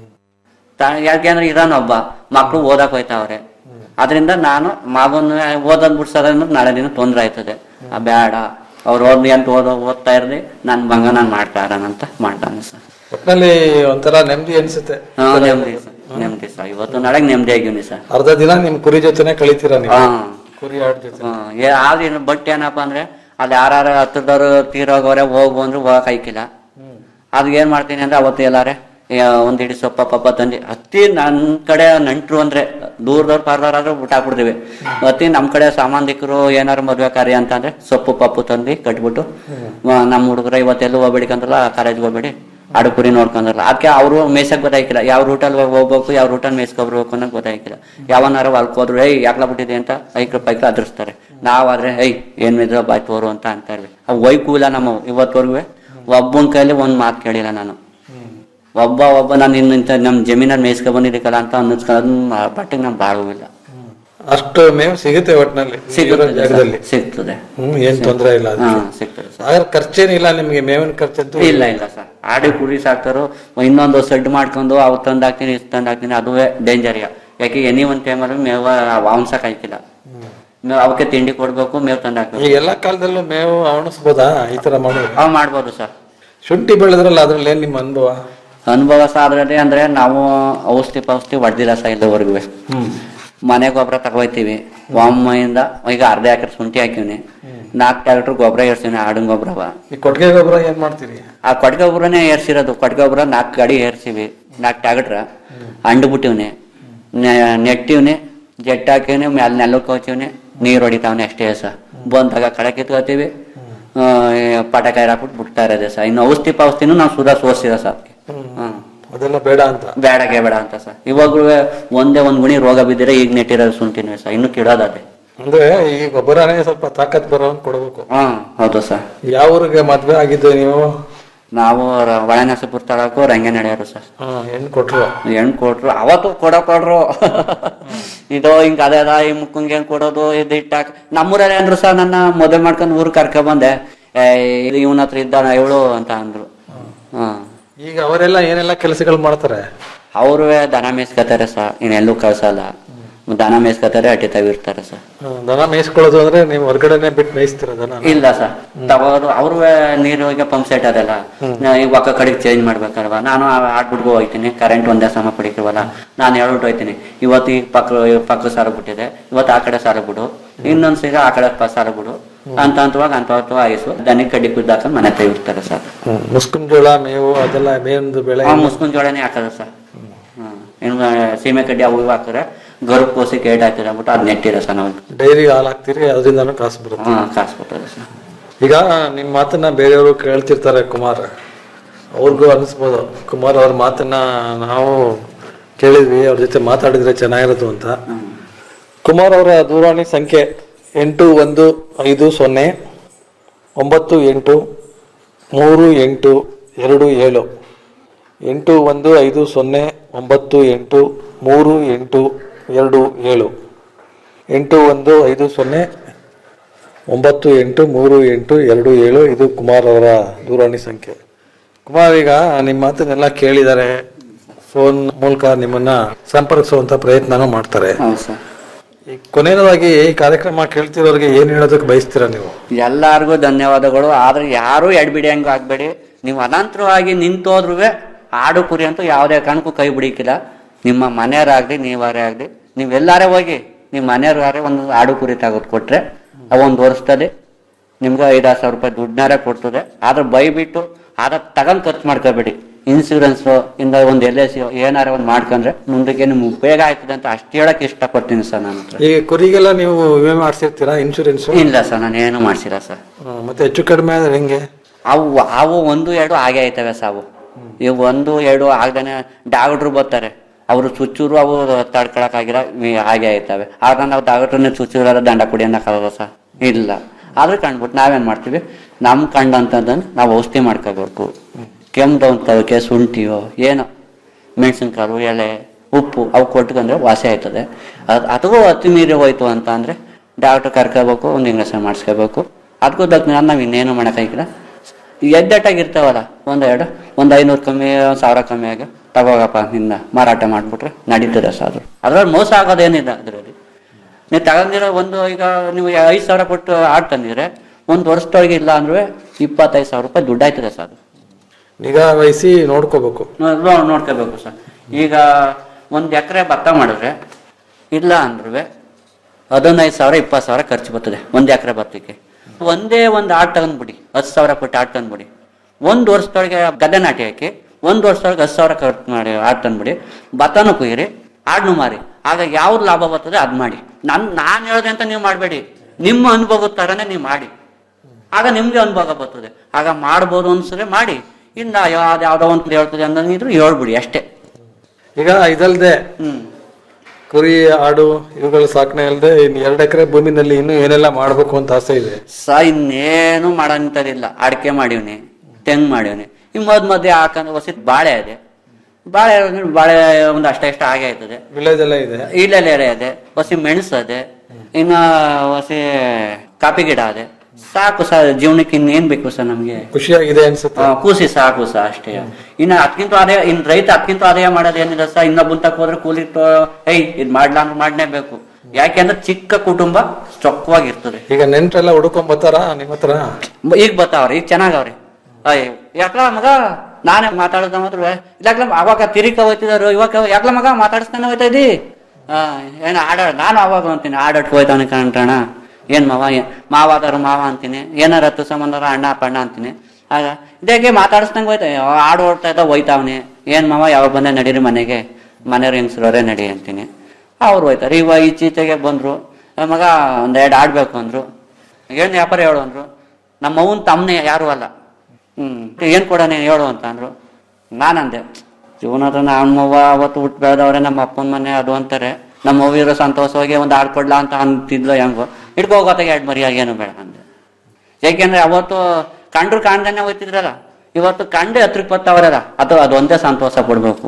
ತ- ಯಾಕೆಂದ್ರೆ ಇದಾನೊಬ್ಬ ಮಕ್ಕಳು ಓದಕ್ ಹೋಯ್ತಾವ್ರೆ ಅದರಿಂದ ನಾನು ಮಗನ ಓದೋದ್ ಬಿಡ್ಸೋದ್ರಿಂದ ನಾಳೆ ದಿನ ತೊಂದ್ರೆ ಆಯ್ತದೆ ಆ ಬೇಡ ಅವ್ರು ಓದ್ ಎಂತ ಓದೋ ಓದ್ತಾ ಇರ್ಲಿ ನನ್ ಮಗ ನಾನ್ ಮಾಡ್ತಾ ಇರೋಣಂತ ಮಾಡ್ತಾನೆ ಸರ್ ಒಟ್ನಲ್ಲಿ ಒಂಥರ ನೆಮ್ಮದಿ ಅನ್ಸುತ್ತೆ ಹಾ ನೆಮ್ಮದಿ ಸರ್ ನೆಮ್ಮದಿ ಸರ್ ಇವತ್ತು ನಾಳೆಗೆ ನೆಮ್ಮದಿ ಆಗಿವ್ನಿ ಸರ್ ಅರ್ಧ ದಿನ ನಿಮ್ ಕುರಿ ಜೊತೆನೆ ಕಳಿತೀರಾ ನೀವು ಹಾ ಕುರಿ ಆಡ್ ಜೊತೆ ಹ್ಮ್. ಏ- ಆದ್ರೆ ಇನ್ನು ಬಟ್ ಏನಪ್ಪಾ ಅಂದ್ರೆ ಅಲ್ಲಿ ಯಾರು ಹತ್ರದವ್ರು ತೀರೋಗವ್ರೆ ಹೋಗು ಅಂದ್ರೆ ಹೋಗಕ್ ಆಯ್ಕಿಲ್ಲ ಅದ್ ಏನ್ ಮಾಡ್ತೀನಿ ಅಂದ್ರೆ ಅವತ್ತು ಎಲ್ಲಾರೆ ಏ, ಒಂದ್ ಇಡಿ ಸೊಪ್ಪ ಪಪ್ಪ ತಂದು ಹತ್ತಿ ನನ್ ಕಡೆ ನಂಟ್ರು ಅಂದ್ರೆ ದೂರದವ್ರು ಪಾರ್ದವ್ರಾದ್ರೆ ಊಟ ಹಾಕ್ಬಿಡ್ತೀವಿ ಹತ್ತಿ ನಮ್ ಕಡೆ ಸಾಮಾನ್ಯಿಕರು ಏನಾರು ಮದ್ವೆ ಕಾರ್ಯ ಅಂತ ಅಂದ್ರೆ ಸೊಪ್ಪು ಪಪ್ಪು ತಂದು ಕಟ್ಬಿಟ್ಟು ಮ- ನಮ್ಮ ಹುಡುಗರ ಇವತ್ತೆಲ್ಲೂ ಹೋಗ್ಬೇಡಿಕಂದ್ರಲ್ಲ ಕಾಲೇಜ್ಗೆ ಹೋಗ್ಬೇಡಿ ಆಡು ಕುರಿ ನೋಡ್ಕೊಂಡ್ರಲ್ಲ ಅದಕ್ಕೆ ಅವರು ಮೇಯ್ಸಕ್ ಗೊತ್ತಾಯ್ಕಿಲ್ಲ ಯಾವ ರೂಟಲ್ಲಿ ಹೋಗ್ಬೇಕು ಯಾವ ರೂಟಲ್ಲಿ ಮೇಯ್ಸ್ಕೊಬರ್ಬೇಕು ಅನ್ನೋದು ಗೊತ್ತಾಯ್ಕಿಲ್ಲ ಯಾವನಾರ ಹೊಲ್ಕೋದ್ರು ಏಯ್ ಯಾಕ್ಲ ಬಿಟ್ಟಿದೆ ಅಂತ ಐಕ್ರ ಪೈಕ್ರ ಅದ್ರಸ್ತಾರೆ ನಾವಾದ್ರೆ ಏಯ್ ಏನ್ ಮಿದ್ರ ಬಾಯ್ ತೋರು ಅಂತ ಅಂತ ಇರ್ವಿ ಅವು ಒಯ್ಕೂಲ ನಮ್ಮ ಇವತ್ತವರೆಗೂ ಒಬ್ಬನ ಕೈಲಿ ಒಂದ್ ಮಾತು ಕೇಳಿಲ್ಲ ನಾನು ಒಬ್ಬ ಒಬ್ಬ ನಾನು ಇನ್ನಿಂತ ನಮ್ ಜಮೀನಲ್ಲಿ ಮೇಯ್ಸ್ಕೊ ಬಂದಿದ್ದಕ್ಕಲ್ಲ ಅಂತ ಅನ್ನಿಸ್ಕೊಳ್ಳೋದು ಬಟ್ಟೆಗೆ ನಮ್ ಬಾಳುವಿಲ್ಲ ಅಷ್ಟು ಮೇವು ಸಿಗುತ್ತೆ ಒಟ್ನಲ್ಲಿ ಇರೋ ಸಿಗ್ತದೆ ಜಾಗದಲ್ಲಿ ಸರ್, ಸಿಗ್ತದೆ ಹ್ಮ್ ಏನ್ ತೊಂದ್ರೆ ಇಲ್ಲ ಹಾ ಅದಕ್ಕೆ ಸಿಗ್ತದೆ ಸರ್ ಹಾಗಾದ್ರೆ ಖರ್ಚೇನಿಲ್ಲ ನಿಮ್ಗೆ ಮೇವಿನ ಖರ್ಚಂತೂ ಇಲ್ಲ ಇಲ್ಲ ಸರ್ ಆಡಿ ಕುರಿ ಸಾಕ್ತಾರೋ ಇನ್ನೊಂದು ಸೆಡ್ ಮಾಡ್ಕೊಂಡು ಅವ್ ತಂದ್ ಹಾಕ್ತೀನಿ ಇದ್ ತಂದ್ ಹಾಕ್ತೀನಿ ಅದುವೇ ಡೇಂಜರ್ ಯಾಕೆ ಎನಿ ಒಂದ್ ಟೈಮಲ್ಲಿ ಮೇವ ಅವನ್ಸಕ್ ಆಯ್ತಿಲ್ಲ ಮೇವ್ ಅವಕ್ಕೆ ತಿಂಡಿ ಕೊಡ್ಬೇಕು ಮೇವ್ ತಂದ್ ಹಾಕ್ಬೇಕು ಈಗ ಎಲ್ಲಾ ಕಾಲದಲ್ಲೂ ಮೇವು ಅವಣಿಸ್ಬೋದಾ ಈ ತರ ಮಾಡೋದು ಅವ್ ಮಾಡ್ಬೋದು ಸರ್ ಶುಂಠಿ ಬೆಳೆದ್ರಲ್ಲ ಅದ್ರಲ್ಲಿ ಏನ್ ನಿಮ್ಮ ಅನುಭವ ಅನುಭವ ಸಹ ಅದ್ರಲ್ಲಿ ಅಂದ್ರೆ ನಾವು ಔಷಧಿ ಪೌಷಧಿ ಹೊಡೆದಿಲ್ಲ ಸಹ ಇಲ್ಲಿವರೆಗೂ ಮನೆ ಗೊಬ್ಬರ ತಗೋಯ್ತೀವಿ ಒಮ್ಮೆಯಿಂದ ಈಗ ಅರ್ಧ ಎಕರೆ ಶುಂಠಿ ಹಾಕಿವ್ನಿ ನಾಲ್ಕು ಟ್ಯಾಕ್ಟ್ರ್ ಗೊಬ್ಬರ ಏರ್ಸಿವ್ನಿ ಆಡಿನ ಗೊಬ್ಬರವ ಈ ಕೊಟ್ಟಿಗೆ ಗೊಬ್ಬರ ಏನ್ ಮಾಡ್ತೀರಿ ಆ ಕೊಟ್ಟಿಗೆ ಗೊಬ್ಬರನೇ ಏರ್ಸಿರೋದು ಕೊಟ್ಟಿಗೆ ಗೊಬ್ಬರ ನಾಲ್ಕು ಗಾಡಿ ಏರ್ಸಿವಿ ನಾಲ್ಕು ಟ್ಯಾಕ್ಟ್ರ ಅಂಡು ಬಿಟ್ಟಿವ್ನಿ ನೆಟ್ಟಿವ್ನಿ ಜೆಟ್ ಹಾಕಿವ್ನಿ ಮ್ಯಾಲ ನೆಲಕ್ಕೆ ಹೋಗ್ತೀವ್ನಿ ನೀರು ಹೊಡಿತಾವ್ನಿ ಅಷ್ಟೇ ಸ ಬಂದಾಗ ಕಳೆ ಕಿತ್ಕೋತೀವಿ ಆ, ಪಟಾಕಾಯಿ ಹಾಕ್ಬಿಟ್ಟು ಬಿಡ್ತಾ ಇರೋದೆ ಸರ್ ಇನ್ನು ಔಷಧಿ ಪೌಷಧಿನೂ ನಾವು ಸುಧಾ ಸೋರ್ಸಿದ ಸರ್ ಹ್ಮ್ ಅದೆಲ್ಲ ಬೇಡ ಅಂತ ಬೇಡಗೆ ಬೇಡ ಅಂತ ಸರ್ ಇವಾಗ್ಲೂ ಒಂದೇ ಒಂದ್ ಗುಣಿ ರೋಗ ಬಿದ್ದಿರೆ ಈಗ ನೆಟ್ಟಿರೋದು ಶುಂಠಿನೂ ಸರ್ ಇನ್ನು ಕಿಡೋದದೆ ಅಂದ್ರೆ ಈ ಗೊಬ್ಬರನೇ ಸ್ವಲ್ಪ ತಾಕತ್ ಬರೋಂಗ್ ಕೊಡ್ಬೇಕು ಹಾ ಹೌದು ಸರ್ ಯಾವ ಊರಿಗೆ ಮದ್ವೆ ಆಗಿದ್ದು ನೀವು ನಾವು ರ- ಒಳನರಸೀಪುರ ತಾಲೂಕು ರಂಗೆ ನಡೆಯೋರು ಸರ್ ಹಾ ಹೆಣ್ ಕೊಟ್ರು ಹೆಣ್ ಕೊಟ್ರು ಅವತ್ತು ಕೊಡ ಕೊಡ್ರು ಇದು ಹಿಂಗ ಅದೇ ಅದ ಈ ಮುಕ್ಕಂಗೆ ಹೆಂಗ್ ಕೊಡೋದು ಇದು ಇಟ್ಟಾಕ ನಮ್ಮೂರಲ್ಲಿ ಅಂದ್ರು ಸರ್ ನನ್ನ ಮದುವೆ ಮಾಡ್ಕೊಂಡು ಊರ್ ಕರ್ಕ ಬಂದೆ ಏ, ಇದು ಇವನ ಹತ್ರ ಇದ್ದಾನ ಇವಳು ಅಂತ ಅಂದ್ರು ಹ್ಮ್ ಈಗ ಅವರೆಲ್ಲ ಏನೆಲ್ಲ ಕೆಲಸಗಳು ಮಾಡ್ತಾರೆ ಅವ್ರು ದನ ಮೇಯ್ಸ್ಕೊತಾರೆ ಸರ್ ಇನ್ನೆಲ್ಲೂ ಕಳ್ಸಲ್ಲ ದನ ಮೇಯ್ಸ್ಕೊತಾರೆ ಅಟ್ಟಿ ತವಿರ್ತಾರೆ ಸರ್ ಹಾ, ದನ ಮೇಯಿಸ್ಕೊಳ್ಳೋದು ಅಂದ್ರೆ ನೀವು ಹೊರಗಡೆನೆ ಬಿಟ್ಟು ಮೇಯಿಸ್ತೀರ ದನ ಇಲ್ಲ ಸರ್ ತಗೋದು ಅವ್ರು ನೀರು ಈಗ ಪಂಪ್ ಸೆಟ್ ಅದಲ್ಲ ಈ ಒಕ್ಕ ಕಡೆಗೆ ಚೇಂಜ್ ಮಾಡ್ಬೇಕಲ್ವಾ ನಾನು ಆಡ್ಬಿಟ್ಕೊ ಹೋಗ್ತೀನಿ ಕರೆಂಟ್ ಒಂದೇ ಸಮ ಪಡಿತೀವಲ್ಲ ನಾನು ಹೇಳ್ಬಿಟ್ಟು ಹೋಗ್ತೀನಿ ಇವತ್ತು ಈ ಪಕ್ಕ ಈ ಪಕ್ಕ ಸಾಲ ಬಿಟ್ಟಿದೆ ಇವತ್ತು ಆ ಕಡೆ ಸಾಲ ಬಿಡು ಇನ್ನೊಂದ್ ಸೀಗ ಆ ಕಡೆ ಪ- ಸಾಲ ಬಿಡು ಅಂತ ಅಂತವಾಗ ಅಂತ ಆಯಸ್ಸು ದನಿ ಕಡ್ಡಿ ಕುದ್ದಾಕ ಮನೆ ತೆಗಿರ್ತಾರೆ ಸರ್ ಮುಸ್ಕಿನ ಜೋಳ ಮೇವು ಅದೆಲ್ಲ ಮೇವಿಂದು ಬೆಳೆ ಆ ಮುಸ್ಕುನ್ ಜೋಳನೇ ಹಾಕೋದು ಸರ್ ಹ್ಮ್ ಇನ್ನು ಸೀಮೆ ಕಡ್ಡಿ ಅವು ಇವು ಹಾಕಿದ್ರೆ ಗರು ಕೋಸಿ ಕೇಟ್ ಹಾಕಿದ್ರೆ ಅಂದ್ಬಿಟ್ಟು ಅದ್ ನೆಟ್ಟಿರೋ ಸರ್ ನಾವು ಡೈರಿ ಹಾಲು ಹಾಕ್ತೀರಿ ಅದರಿಂದನೂ ಕಾಸು ಬರುತ್ತೆ ಹ್ಮ್ ಕಾಸು ಕೊಟ್ಟರೆ ಸರ್ ಈಗ ನಿಮ್ ಮಾತನ್ನ ಬೇರೆಯವರು ಕೇಳ್ತಿರ್ತಾರೆ ಕುಮಾರ್ ಅವ್ರಿಗೂ ಅನಿಸ್ಬೋದು ಕುಮಾರ್ ಅವ್ರ ಮಾತನ್ನ ನಾವು ಕೇಳಿದ್ವಿ ಅವ್ರ ಜೊತೆ ಮಾತಾಡಿದ್ರೆ ಚೆನ್ನಾಗಿರೋದು ಅಂತ ಕುಮಾರ್ ಅವರ ದೂರವಾಣಿ ಸಂಖ್ಯೆ ಎಂಟು ಒಂದು ಐದು ಸೊನ್ನೆ ಒಂಬತ್ತು ಎಂಟು ಮೂರು ಎಂಟು ಎರಡು ಏಳು ಎಂಟು ಒಂದು ಐದು ಸೊನ್ನೆ ಒಂಬತ್ತು ಎಂಟು ಮೂರು ಎಂಟು ಎರಡು ಏಳು ಎಂಟು ಒಂದು ಐದು ಸೊನ್ನೆ ಒಂಬತ್ತು ಎಂಟು ಮೂರು ಎಂಟು ಎರಡು ಏಳು ಇದು ಕುಮಾರ್ ಅವರ ದೂರವಾಣಿ ಸಂಖ್ಯೆ ಕುಮಾರ್ ಈಗ ನಿಮ್ಮ ಮಾತನ್ನೆಲ್ಲ ಕೇಳಿದ್ದಾರೆ ಫೋನ್ ಮೂಲಕ ನಿಮ್ಮನ್ನ ಸಂಪರ್ಕಿಸುವಂತ ಪ್ರಯತ್ನನೂ ಮಾಡ್ತಾರೆ ಹೌದು ಸರ್ ಈ ಕೊನೆಯದಾಗಿ ಈ ಕಾರ್ಯಕ್ರಮ ಕೇಳ್ತಿರೋರಿಗೆ ಏನ್ ಹೇಳೋದಕ್ಕೆ ಬಯಸ್ತೀರಾ ನೀವು ಎಲ್ಲಾರ್ಗೂ ಧನ್ಯವಾದಗಳು ಆದ್ರೆ ಯಾರು ಎಡ್ಬಿಡಿಯಂಗ ಆಗ್ಬೇಡಿ ನೀವು ಅನಂತರವಾಗಿ ನಿಂತೋದ್ರೂ ಆಡು ಕುರಿ ಅಂತೂ ಯಾವುದೇ ಕಾರಣಕ್ಕೂ ಕೈ ಬಿಡಿಕಿಲ್ಲ ನಿಮ್ಮ ಮನೆಯವರಾಗ್ಲಿ ನೀವಾರೇ ಆಗ್ಲಿ ನೀವು ಎಲ್ಲಾರೇ ಹೋಗಿ ನಿಮ್ಮ ಮನೆಯವ್ರಾರೇ ಒಂದು ಆಡು ಕುರಿ ತೆಗೆದು ಕೊಟ್ರೆ ಒಂದು ವರ್ಷದಲ್ಲಿ ನಿಮ್ಗೆ ಐದಾರು ಸಾವಿರ ರೂಪಾಯಿ ದುಡ್ಡನ್ನಾರೇ ಕೊಡ್ತದೆ ಆದ್ರೆ ಬೈಬಿಟ್ಟು ಆದ್ರೆ ತಗೊಂಡ್ ಖರ್ಚು ಮಾಡ್ಕೋಬೇಡಿ ಇನ್ಸೂರೆನ್ಸ್ ಇಂದ ಒಂದು ಎಲ್ ಐ ಸಿ ಏನಾರ ಒಂದು ಮಾಡ್ಕೊಂಡ್ರೆ ಮುಂದಕ್ಕೆ ನಿಮ್ಗೆ ಉಪಯೋಗ ಆಯ್ತದೆ ಅಂತ ಅಷ್ಟು ಹೇಳಕ್ ಇಷ್ಟಪಡ್ತೀನಿ ಸರ್ ನನ್ನ ಹತ್ರ ಈ ಕುರಿಗೆಲ್ಲ ನೀವು ವಿಮೆ ಮಾಡಿಸಿರ್ತೀರಾ ಇನ್ಶೂರೆನ್ಸ್ ಇಲ್ಲ ಸರ್ ನಾನು ಏನು ಮಾಡ್ಸಿಲ್ಲ ಸರ್ ಮತ್ತೆ ಹೆಚ್ಚು ಕಡಿಮೆ ಆದ್ರೆ ಹೆಂಗೆ ಅವು ಅವು ಒಂದು ಎರಡು ಹಾಗೆ ಆಯ್ತವೆ ಸಾವು ಇವು ಒಂದು ಎರಡು ಆಗದೇನೆ ಡಾಕ್ಟ್ರು ಬರ್ತಾರೆ ಅವರು ಚುಚ್ಚೂರು ಅವು ತಡ್ಕೊಳಕ್ಕಾಗಿಲ್ಲ ಇವ್ ಹಾಗೆ ಆಯ್ತವೆ ಆಗ ನಾವು ಡಾಕ್ಟ್ರನ್ನ ಚುಚ್ಚೂರ ದಂಡ ಕುಡಿ ಅನ್ನಕ್ಕಾಗಲ್ಲ ಸರ್ ಇಲ್ಲ ಆದ್ರೆ ಕಂಡ್ಬಿಟ್ಟು ನಾವೇನ್ ಮಾಡ್ತೀವಿ ನಮ್ ಕಂಡ ಅಂತಂದ್ರೆ ನಾವು ಔಷಧಿ ಮಾಡ್ಕೋಬೇಕು ಕೆಮ್ಮು ಅಂತವಕ್ಕೆ ಶುಂಠಿಯೋ ಏನೋ ಮೆಣಸಿನ್ಕಾಳು ಎಲೆ ಉಪ್ಪು ಅವು ಕೊಟ್ಕೊಂಡ್ರೆ ವಾಸಿ ಆಯ್ತದೆ ಅದು ಅದಕ್ಕೂ ಅತಿ ಮೀರಿ ಹೋಯ್ತು ಅಂತ ಅಂದ್ರೆ ಡಾಕ್ಟರ್ ಕರ್ಕೋಬೇಕು ಒಂದು ಇಂಜೆಕ್ಷನ್ ಮಾಡಿಸ್ಕೋಬೇಕು ಅದಕ್ಕೂ ದಕ್ಕ ನಾವು ಇನ್ನೇನು ಮಾಡೋಕ್ಕಾಗಿಲ್ಲ ಎದ್ದೆಟ್ಟಾಗಿರ್ತಾವಲ್ಲ ಒಂದೆರಡು ಒಂದು ಐನೂರು ಕಮ್ಮಿ ಒಂದು ಸಾವಿರ ಕಮ್ಮಿ ಆಗಿ ತಗೋಗಪ್ಪ ನಿನ್ನ ಮಾರಾಟ ಮಾಡಿಬಿಟ್ರೆ ನಡೀತದೆ ಸರ್ ಅದು ಅದ್ರಲ್ಲಿ ಮೋಸ ಆಗೋದೇನಿಲ್ಲ ಅದರಲ್ಲಿ ನೀವು ತಗೊಂಡಿರೋ ಒಂದು ಈಗ ನೀವು ಐದು ಸಾವಿರ ಕೊಟ್ಟು ಆಡ್ ತಂದಿದ್ರೆ ಒಂದು ವರ್ಷದೊಳಗೆ ಇಲ್ಲ ಅಂದ್ರೆ ಇಪ್ಪತ್ತೈದು ಸಾವಿರ ರೂಪಾಯಿ ದುಡ್ಡು ಆಯ್ತದೆ ಸರ್ ಅದು ನಿಗಾ ವಹಿಸಿ ನೋಡ್ಕೋಬೇಕು ನೋ- ನೋಡ್ಕೋಬೇಕು ಸರ್ ಈಗ ಒಂದು ಎಕರೆ ಭತ್ತ ಮಾಡಿದ್ರೆ ಇಲ್ಲ ಅಂದ್ರೂ ಹದಿನೈದು ಸಾವಿರ ಇಪ್ಪತ್ತು ಸಾವಿರ ಖರ್ಚು ಬರ್ತದೆ ಒಂದು ಎಕರೆ ಭತ್ತಕ್ಕೆ ಒಂದೇ ಒಂದು ಆಡ್ ತಗೊಂಡ್ಬಿಡಿ ಹತ್ತು ಸಾವಿರ ಕೊಟ್ಟು ಆಡ್ ತಂದ್ಬಿಡಿ ಒಂದು ವರ್ಷದೊಳಗೆ ಗದ್ದೆ ನಾಟಿ ಹಾಕಿ ಒಂದು ವರ್ಷದೊಳಗೆ ಹತ್ತು ಸಾವಿರ ಖರ್ಚು ಮಾಡಿ ಆಡ್ ತಂದ್ಬಿಡಿ ಭತ್ತನೂ ಕುಯ್ಯಿರಿ ಆಡ್ನು ಮಾರಿ ಆಗ ಯಾವ್ದು ಲಾಭ ಬರ್ತದೆ ಅದು ಮಾಡಿ ನನ್ ನಾನು ಹೇಳ್ದೆ ಅಂತ ನೀವು ಮಾಡಬೇಡಿ ನಿಮ್ಮ ಅನುಭವದ ಥರನೇ ನೀವು ಮಾಡಿ ಆಗ ನಿಮ್ಗೆ ಅನುಭವ ಬರ್ತದೆ ಆಗ ಮಾಡ್ಬೋದು ಅನ್ಸಿದ್ರೆ ಮಾಡಿ ಇನ್ನ ಯಾವ್ದು ಯಾವ್ದೋ ಒಂದು ಹೇಳ್ತದೆ ಅನ್ನಂಗಿದ್ರು ಹೇಳ್ಬಿಡಿ ಅಷ್ಟೇ ಈಗ ಇದಲ್ದೆ ಹ್ಮ್ ಕುರಿ ಆಡು ಇವುಗಳ ಸಾಕಣೆ ಅಲ್ಲದೆ ಇನ್ನು ಎರಡು ಎಕರೆ ಭೂಮಿನಲ್ಲಿ ಇನ್ನೂ ಏನೆಲ್ಲ ಮಾಡ್ಬೇಕು ಅಂತ ಆಸೆ ಇದೆ ಸ ಇನ್ನೇನು ಮಾಡಂತದಿಲ್ಲ ಅಡಿಕೆ ಮಾಡಿವ್ನಿ ತೆಂಗ್ ಮಾಡಿವ್ನಿ ಈ ಮದ್ ಮಧ್ಯೆ ಹಾಕಂದ್ರೆ ಹೊಸ ಬಾಳೆ ಇದೆ ಬಾಳೆ ಅಂದ್ರೆ ಬಾಳೆ ಒಂದು ಅಷ್ಟ ಇಷ್ಟ ಹಾಗೆ ಆಯ್ತದೆ ವಿಲೇಜ್ ಎಲ್ಲ ಇದೆ ಇಲ್ಲೆಲ್ಲ ಇದೆ ಹೊಸಿ ಮೆಣಸು ಅದೆ ಇನ್ನ ಹೊಸಿ ಕಾಫಿ ಗಿಡ ಅದೆ ಸಾಕು ಸರ್ ಜೀವನಕ್ಕೆ ಇನ್ನೇನ್ ಬೇಕು ಸರ್ ನಮ್ಗೆ ಖುಷಿಯಾಗಿದೆ ಅನ್ಸುತ್ತೆ ಆ, ಕೂಸಿ ಸಾಕು ಸಾ ಅಷ್ಟೇ ಇನ್ನ ಅದಕ್ಕಿಂತ ಆದಾಯ ಇನ್ ರೈತ ಅದಕ್ಕಿಂತ ಆದಾಯ ಮಾಡೋದೇನಿಲ್ಲ ಸರ್ ಇನ್ನೊಬ್ಬನ್ ತಕ್ಕ ಹೋದ್ರೆ ಕೂಲಿ ತೊ- ಏಯ್ ಇದ್ ಮಾಡ್ಲಾ ಅಂದ್ರೆ ಮಾಡ್ಲೇಬೇಕು ಯಾಕೆಂದ್ರೆ ಚಿಕ್ಕ ಕುಟುಂಬ ಚೊಕ್ಕವಾಗಿರ್ತದೆ ಈಗ ನೆಂಟ್ರೆಲ್ಲ ಹುಡ್ಕೊಂಡ್ ಬರ್ತಾರ ನಿಮ್ಮ ಹತ್ರ ಮ- ಈಗ ಬರ್ತಾವ್ರಿ ಈಗ ಚೆನ್ನಾಗವ್ರಿ ಅಯ್ಯ ಯಾಕಲ ಮಗ ನಾನೇ ಮಾತಾಡೋದ ಮಾತ್ರ ಯಾಕಲ ಅವಾಗ ತಿರಿಕ ಹೋಯ್ತಿದಾರು ಇವಾಗ ಯಾಕಲ ಮಗ ಮಾತಾಡಿಸ್ತಾನೆ ಹೋಯ್ತಾ ಇದ್ದಿ ಆ, ಏನ್ ಆಡ ನಾನು ಅವಾಗ ಅಂತೀನಿ ಆಡಟ್ಕೆ ಹೋಯ್ತಾನೆ ಕಾಣ್ತಾಣ ಏನ್ ಮಾವ ಏನ್ ಮಾವಾದರು ಮಾವ ಅಂತೀನಿ ಏನಾರ ಹತ್ತು ಸಂಬಂಧರ ಅಣ್ಣ ಪಣ್ಣ ಅಂತೀನಿ ಆಗ ಇದಾಗೆ ಮಾತಾಡಿಸ್ದಂಗೆ ಹೋಯ್ತಾ ಅಯ್ಯೋ, ಆಡು ಓಡ್ತಾ ಇದ್ದ ಹೋಯ್ತಾವ್ನಿ ಏನ್ ಮಾವ ಯಾವಾಗ ಬಂದೆ ನಡೀರಿ ಮನೆಗೆ ಮನೆಯವ್ರ ಹೆಂಗಸ್ರವರೇ ನಡಿ ಅಂತೀನಿ ಅವ್ರು ಹೋಯ್ತಾರೆ ಇವಾಗ ಈಚೀಚೆಗೆ ಬಂದ್ರು "ಏ ಮಗ ಒಂದೆರಡು ಆಡ್ಬೇಕು ಅಂದ್ರು ಏನ್ ವ್ಯಾಪಾರ ಹೇಳು ಅಂದ್ರು ನಮ್ಮ ಅವ್ವನ್ ತಮ್ಮನೆ ಯಾರು ಅಲ್ಲ ಹ್ಮ್ ಏನ್ ಕೊಡನೆ ಹೇಳು ಅಂತ ಅಂದ್ರು ನಾನಂದೆ ಜೀವನದ ನಮ್ಮವ್ವ ಅವತ್ತು ಹುಟ್ಟು ಬೆಳೆದವ್ರೆ ನಮ್ಮ ಅಪ್ಪನ ಮನೆ ಅದು ಅಂತಾರೆ ನಮ್ಮ ಅವ್ವ ಇರೋ ಸಂತೋಷವಾಗಿ ಒಂದು ಹಾಡು ಕೊಡ್ಲಾ ಅಂತ ಅಂತಿದ್ಲು ಹೆಂಗೋ ಹಿಡ್ಕೋಗೋತ್ತಾಗ ಎರಡು ಮರಿಯಾಗಿ ಏನು ಬೇಡ ಅಂದೆ ಯಾಕೆಂದ್ರೆ ಅವತ್ತು ಕಂಡ್ರು ಕಾಣ್ದೇನೆ ಹೋಯ್ತಿದ್ರಲ್ಲ ಇವತ್ತು ಕಂಡು ಹತ್ರಕ್ಕೆ ಬರ್ತಾವ್ರಲ್ಲ ಅದು ಅದೊಂದೇ ಸಂತೋಷ ಪಡ್ಬೇಕು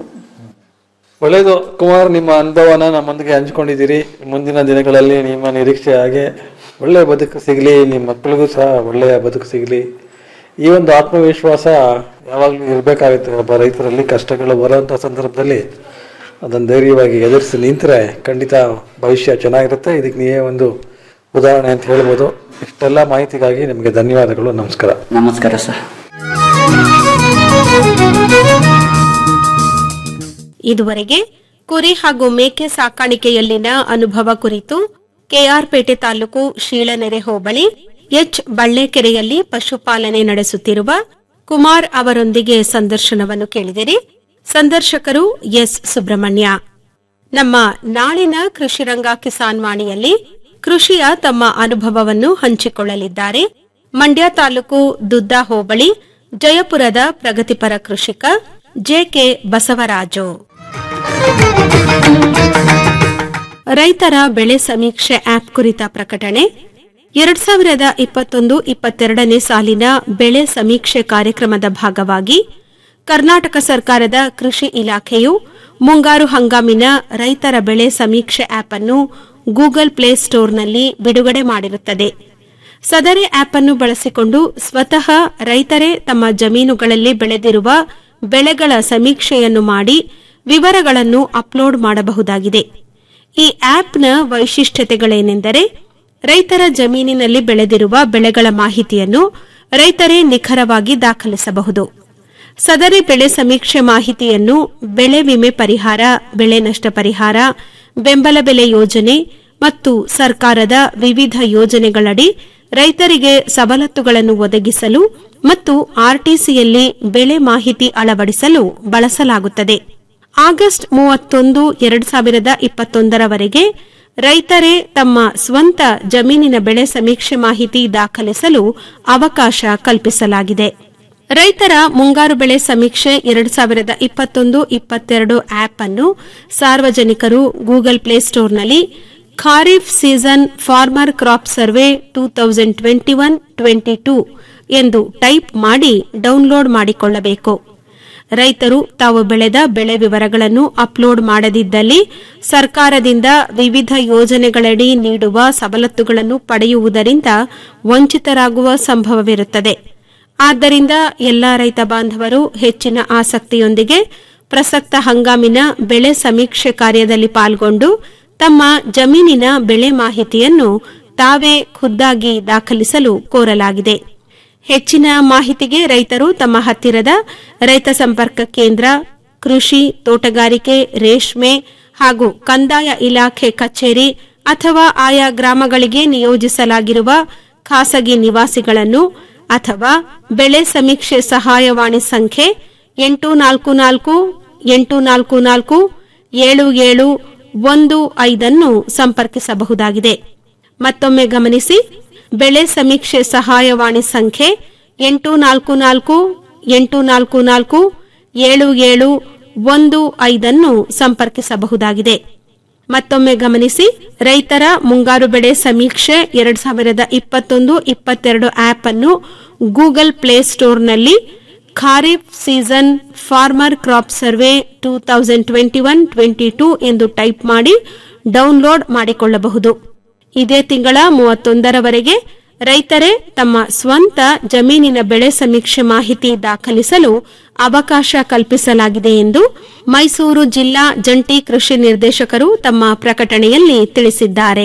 ಒಳ್ಳೇದು ಕುಮಾರ್ ನಿಮ್ಮ ಅನುಭವನ ನಮ್ಮೊಂದಿಗೆ ಹಂಚ್ಕೊಂಡಿದ್ದೀರಿ ಮುಂದಿನ ದಿನಗಳಲ್ಲಿ ನಿಮ್ಮ ನಿರೀಕ್ಷೆ ಹಾಗೆ ಒಳ್ಳೆಯ ಬದುಕು ಸಿಗಲಿ ನಿಮ್ಮ ಮಕ್ಕಳಿಗೂ ಸಹ ಒಳ್ಳೆಯ ಬದುಕು ಸಿಗಲಿ ಈ ಒಂದು ಆತ್ಮವಿಶ್ವಾಸ ಯಾವಾಗಲೂ ಇರಬೇಕಾಗುತ್ತೆ ಒಬ್ಬ ರೈತರಲ್ಲಿ ಕಷ್ಟಗಳು ಬರೋಂಥ ಸಂದರ್ಭದಲ್ಲಿ ಅದನ್ನು ಧೈರ್ಯವಾಗಿ ಎದುರಿಸಿ ನಿಂತರೆ ಖಂಡಿತ ಭವಿಷ್ಯ ಚೆನ್ನಾಗಿರುತ್ತೆ ಇದಕ್ಕೆ ನೀವೇ ಒಂದು ಉದಾಹರಣೆ ಅಂತ ಹೇಳ್ಬೋದು ಇಷ್ಟೆಲ್ಲ ಮಾಹಿತಿಗಾಗಿ ನಿಮಗೆ ಧನ್ಯವಾದಗಳು ನಮಸ್ಕಾರ ನಮಸ್ಕಾರ ಸರ್ ಇದುವರೆಗೆ ಕುರಿ ಹಾಗೂ ಮೇಕೆ ಸಾಕಾಣಿಕೆಯಲ್ಲಿನ ಅನುಭವ ಕುರಿತು ಕೆಆರ್ಪೇಟೆ ತಾಲೂಕು ಶೀಳನೆರೆ ಹೋಬಳಿ ಎಚ್ ಬಳ್ಳೆಕೆರೆಯಲ್ಲಿ ಪಶುಪಾಲನೆ ನಡೆಸುತ್ತಿರುವ ಕುಮಾರ್ ಅವರೊಂದಿಗೆ ಸಂದರ್ಶನವನ್ನು ಕೇಳಿದಿರಿ ಸಂದರ್ಶಕರು ಎಸ್ ಸುಬ್ರಹ್ಮಣ್ಯ ನಮ್ಮ ನಾಳಿನ ಕೃಷಿರಂಗ ಕಿಸಾನ್ ವಾಣಿಯಲ್ಲಿ ಕೃಷಿಯ ತಮ್ಮ ಅನುಭವವನ್ನು ಹಂಚಿಕೊಳ್ಳಲಿದ್ದಾರೆ ಮಂಡ್ಯ ತಾಲೂಕು ದುದ್ದಾ ಹೋಬಳಿ ಜಯಪುರದ ಪ್ರಗತಿಪರ ಕೃಷಿಕ ಜೆಕೆ ಬಸವರಾಜು ರೈತರ ಬೆಳೆ ಸಮೀಕ್ಷೆ ಆಪ್ ಕುರಿತ ಪ್ರಕಟಣೆ ಎರಡ್ ಸಾವಿರದ ಇಪ್ಪತ್ತೊಂದು ಇಪ್ಪತ್ತೆರಡನೇ ಸಾಲಿನ ಬೆಳೆ ಸಮೀಕ್ಷೆ ಕಾರ್ಯಕ್ರಮದ ಭಾಗವಾಗಿ ಕರ್ನಾಟಕ ಸರ್ಕಾರದ ಕೃಷಿ ಇಲಾಖೆಯು ಮುಂಗಾರು ಹಂಗಾಮಿನ ರೈತರ ಬೆಳೆ ಸಮೀಕ್ಷೆ ಆಪ್ ಅನ್ನು ಗೂಗಲ್ ಪ್ಲೇ ಸ್ಟೋರ್ನಲ್ಲಿ ಬಿಡುಗಡೆ ಮಾಡಿರುತ್ತದೆ ಸದರಿ ಆಪ್ ಅನ್ನು ಬಳಸಿಕೊಂಡು ಸ್ವತಃ ರೈತರೇ ತಮ್ಮ ಜಮೀನುಗಳಲ್ಲಿ ಬೆಳೆದಿರುವ ಬೆಳೆಗಳ ಸಮೀಕ್ಷೆಯನ್ನು ಮಾಡಿ ವಿವರಗಳನ್ನು ಅಪ್ಲೋಡ್ ಮಾಡಬಹುದಾಗಿದೆ ಈ ಆಪ್ನ ವೈಶಿಷ್ಟ್ಯತೆಗಳೇನೆಂದರೆ ರೈತರ ಜಮೀನಿನಲ್ಲಿ ಬೆಳೆದಿರುವ ಬೆಳೆಗಳ ಮಾಹಿತಿಯನ್ನು ರೈತರೇ ನಿಖರವಾಗಿ ದಾಖಲಿಸಬಹುದು ಸದರಿ ಬೆಳೆ ಸಮೀಕ್ಷೆ ಮಾಹಿತಿಯನ್ನು ಬೆಳೆ ವಿಮೆ ಪರಿಹಾರ ಬೆಳೆ ನಷ್ಟ ಪರಿಹಾರ ಬೆಂಬಲ ಬೆಲೆ ಯೋಜನೆ ಮತ್ತು ಸರ್ಕಾರದ ವಿವಿಧ ಯೋಜನೆಗಳಡಿ ರೈತರಿಗೆ ಸವಲತ್ತುಗಳನ್ನು ಒದಗಿಸಲು ಮತ್ತು ಆರ್ಟಿಸಿಯಲ್ಲಿ ಬೆಳೆ ಮಾಹಿತಿ ಅಳವಡಿಸಲು ಬಳಸಲಾಗುತ್ತದೆ ಆಗಸ್ಟ್ ಮೂವತ್ತೊಂದು ಎರಡು ಸಾವಿರದ ಇಪ್ಪತ್ತೊಂದರವರೆಗೆ ರೈತರೇ ತಮ್ಮ ಸ್ವಂತ ಜಮೀನಿನ ಬೆಳೆ ಸಮೀಕ್ಷೆ ಮಾಹಿತಿ ದಾಖಲಿಸಲು ಅವಕಾಶ ಕಲ್ಪಿಸಲಾಗಿದೆ ರೈತರ ಮುಂಗಾರು ಬೆಳೆ ಸಮೀಕ್ಷೆ ಎರಡು ಸಾವಿರದ ಇಪ್ಪತ್ತೊಂದು ಇಪ್ಪತ್ತೆರಡು ಆಪ್ ಅನ್ನು ಸಾರ್ವಜನಿಕರು ಗೂಗಲ್ ಪ್ಲೇಸ್ಟೋರ್ನಲ್ಲಿ kharif season farmer crop survey two thousand twenty one twenty two ಎಂದು ಟೈಪ್ ಮಾಡಿ ಡೌನ್ಲೋಡ್ ಮಾಡಿಕೊಳ್ಳಬೇಕು ರೈತರು ತಾವು ಬೆಳೆದ ಬೆಳೆ ವಿವರಗಳನ್ನು ಅಪ್ಲೋಡ್ ಮಾಡದಿದ್ದಲ್ಲಿ ಸರ್ಕಾರದಿಂದ ವಿವಿಧ ಯೋಜನೆಗಳಡಿ ನೀಡುವ ಸವಲತ್ತುಗಳನ್ನು ಪಡೆಯುವುದರಿಂದ ವಂಚಿತರಾಗುವ ಸಂಭವವಿರುತ್ತದೆ ಆದ್ದರಿಂದ ಎಲ್ಲಾ ರೈತ ಬಾಂಧವರು ಹೆಚ್ಚಿನ ಆಸಕ್ತಿಯೊಂದಿಗೆ ಪ್ರಸಕ್ತ ಹಂಗಾಮಿನ ಬೆಳೆ ಸಮೀಕ್ಷೆ ಕಾರ್ಯದಲ್ಲಿ ಪಾಲ್ಗೊಂಡು ತಮ್ಮ ಜಮೀನಿನ ಬೆಳೆ ಮಾಹಿತಿಯನ್ನು ತಾವೇ ಖುದ್ದಾಗಿ ದಾಖಲಿಸಲು ಕೋರಲಾಗಿದೆ ಹೆಚ್ಚಿನ ಮಾಹಿತಿಗೆ ರೈತರು ತಮ್ಮ ಹತ್ತಿರದ ರೈತ ಸಂಪರ್ಕ ಕೇಂದ್ರ ಕೃಷಿ ತೋಟಗಾರಿಕೆ ರೇಷ್ಮೆ ಹಾಗೂ ಕಂದಾಯ ಇಲಾಖೆ ಕಚೇರಿ ಅಥವಾ ಆಯಾ ಗ್ರಾಮಗಳಿಗೆ ನಿಯೋಜಿಸಲಾಗಿರುವ ಖಾಸಗಿ ನಿವಾಸಿಗಳನ್ನು ಅಥವಾ ಬೆಳೆ ಸಮೀಕ್ಷೆ ಸಹಾಯವಾಣಿ ಸಂಖ್ಯೆ ಎಂಟು ನಾಲ್ಕು ನಾಲ್ಕು ಎಂಟು ನಾಲ್ಕು ನಾಲ್ಕು ಏಳು ಏಳು ಒಂದು ಐದನ್ನು ಸಂಪರ್ಕಿಸಬಹುದಾಗಿದೆ ಮತ್ತೊಮ್ಮೆ ಗಮನಿಸಿ ಬೆಳೆ ಸಮೀಕ್ಷೆ ಸಹಾಯವಾಣಿ ಸಂಖ್ಯೆ ಎಂಟು ನಾಲ್ಕು ನಾಲ್ಕು ಎಂಟು ನಾಲ್ಕು ನಾಲ್ಕು ಏಳು ಏಳು ಒಂದು ಐದನ್ನು ಸಂಪರ್ಕಿಸಬಹುದಾಗಿದೆ ಮತ್ತೊಮ್ಮೆ ಗಮನಿಸಿ ರೈತರ ಮುಂಗಾರು ಬೆಳೆ ಸಮೀಕ್ಷೆ ಎರಡ್ ಸಾವಿರದ ಇಪ್ಪತ್ತೊಂದು ಇಪ್ಪತ್ತೆರಡು ಆಪ್ ಅನ್ನು ಗೂಗಲ್ ಪ್ಲೇಸ್ಟೋರ್ನಲ್ಲಿ kharif season farmer crop survey two thousand twenty one twenty two ಎಂದು ಟೈಪ್ ಮಾಡಿ ಡೌನ್ಲೋಡ್ ಮಾಡಿಕೊಳ್ಳಬಹುದು ಇದೇ ತಿಂಗಳ ಮೂವತ್ತೊಂದರವರೆಗೆ ರೈತರೇ ತಮ್ಮ ಸ್ವಂತ ಜಮೀನಿನ ಬೆಳೆ ಸಮೀಕ್ಷೆ ಮಾಹಿತಿ ದಾಖಲಿಸಲು ಅವಕಾಶ ಕಲ್ಪಿಸಲಾಗಿದೆ ಎಂದು ಮೈಸೂರು ಜಿಲ್ಲಾ ಜಂಟಿ ಕೃಷಿ ನಿರ್ದೇಶಕರು ತಮ್ಮ ಪ್ರಕಟಣೆಯಲ್ಲಿ ತಿಳಿಸಿದ್ದಾರೆ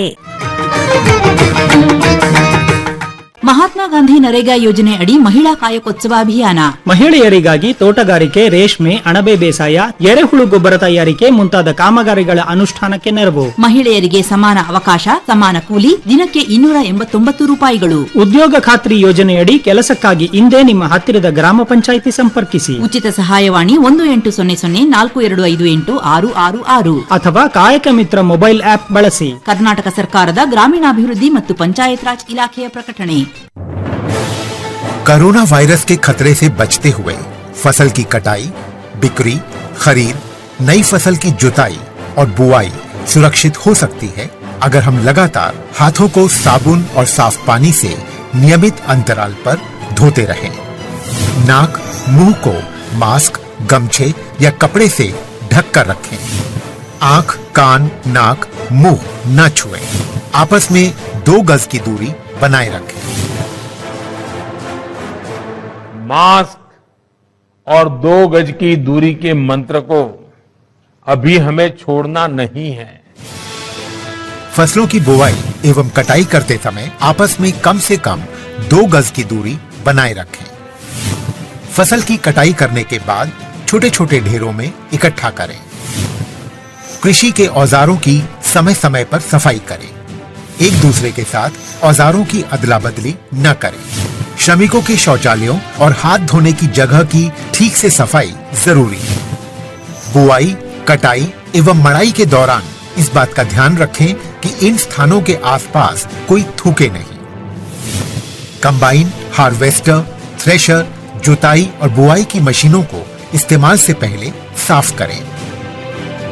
ಮಹಾತ್ಮ ಗಾಂಧಿ ನರೇಗಾ ಯೋಜನೆ ಅಡಿ ಮಹಿಳಾ ಕಾಯಕೋತ್ಸವ ಅಭಿಯಾನ ಮಹಿಳೆಯರಿಗಾಗಿ ತೋಟಗಾರಿಕೆ ರೇಷ್ಮೆ ಅಣಬೆ ಬೇಸಾಯ ಎರೆಹುಳು ಗೊಬ್ಬರ ತಯಾರಿಕೆ ಮುಂತಾದ ಕಾಮಗಾರಿಗಳ ಅನುಷ್ಠಾನಕ್ಕೆ ನೆರವು ಮಹಿಳೆಯರಿಗೆ ಸಮಾನ ಅವಕಾಶ ಸಮಾನ ಕೂಲಿ ದಿನಕ್ಕೆ ಇನ್ನೂರ ಎಂಬತ್ತೊಂಬತ್ತು ರೂಪಾಯಿಗಳು ಉದ್ಯೋಗ ಖಾತ್ರಿ ಯೋಜನೆಯಡಿ ಕೆಲಸಕ್ಕಾಗಿ ಇಂದೇ ನಿಮ್ಮ ಹತ್ತಿರದ ಗ್ರಾಮ ಪಂಚಾಯಿತಿ ಸಂಪರ್ಕಿಸಿ ಉಚಿತ ಸಹಾಯವಾಣಿ ಒಂದು ಎಂಟು ಸೊನ್ನೆ ಸೊನ್ನೆ ನಾಲ್ಕು ಎರಡು ಐದು ಎಂಟು ಆರು ಆರು ಆರು ಅಥವಾ ಕಾಯಕ ಮಿತ್ರ ಮೊಬೈಲ್ ಆಪ್ ಬಳಸಿ ಕರ್ನಾಟಕ ಸರ್ಕಾರದ ಗ್ರಾಮೀಣಾಭಿವೃದ್ಧಿ ಮತ್ತು ಪಂಚಾಯತ್ ರಾಜ್ ಇಲಾಖೆಯ ಪ್ರಕಟಣೆ कोरोना वायरस के खतरे से बचते हुए फसल की कटाई बिक्री खरीद नई फसल की जुताई और बुआई सुरक्षित हो सकती है अगर हम लगातार हाथों को साबुन और साफ पानी से नियमित अंतराल पर धोते रहें। नाक मुंह को मास्क गमछे या कपड़े से ढक कर रखें आंख कान नाक मुंह न छुएं। आपस में दो गज की दूरी बनाए रखें मास्क और दो गज की दूरी के मंत्र को अभी हमें छोड़ना नहीं है फसलों की बुवाई एवं कटाई करते समय आपस में कम से कम दो गज की दूरी बनाए रखें फसल की कटाई करने के बाद छोटे छोटे ढेरों में इकट्ठा करें कृषि के औजारों की समय समय पर सफाई करें एक दूसरे के साथ औजारों की अदला बदली न करें श्रमिकों के शौचालयों और हाथ धोने की जगह की ठीक से सफाई जरूरी है बुआई कटाई एवं मड़ाई के दौरान इस बात का ध्यान रखें कि इन स्थानों के आसपास कोई थूके नहीं कंबाइन हार्वेस्टर थ्रेशर जुताई और बुआई की मशीनों को इस्तेमाल से पहले साफ करें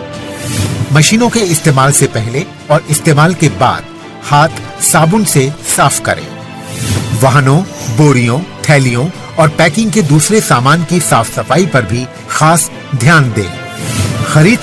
मशीनों के इस्तेमाल से पहले और इस्तेमाल के बाद हाथ साबुन से साफ करें वाहनों बोरियों थैलियों और पैकिंग के दूसरे सामान की साफ सफाई पर भी खास ध्यान दें खरीद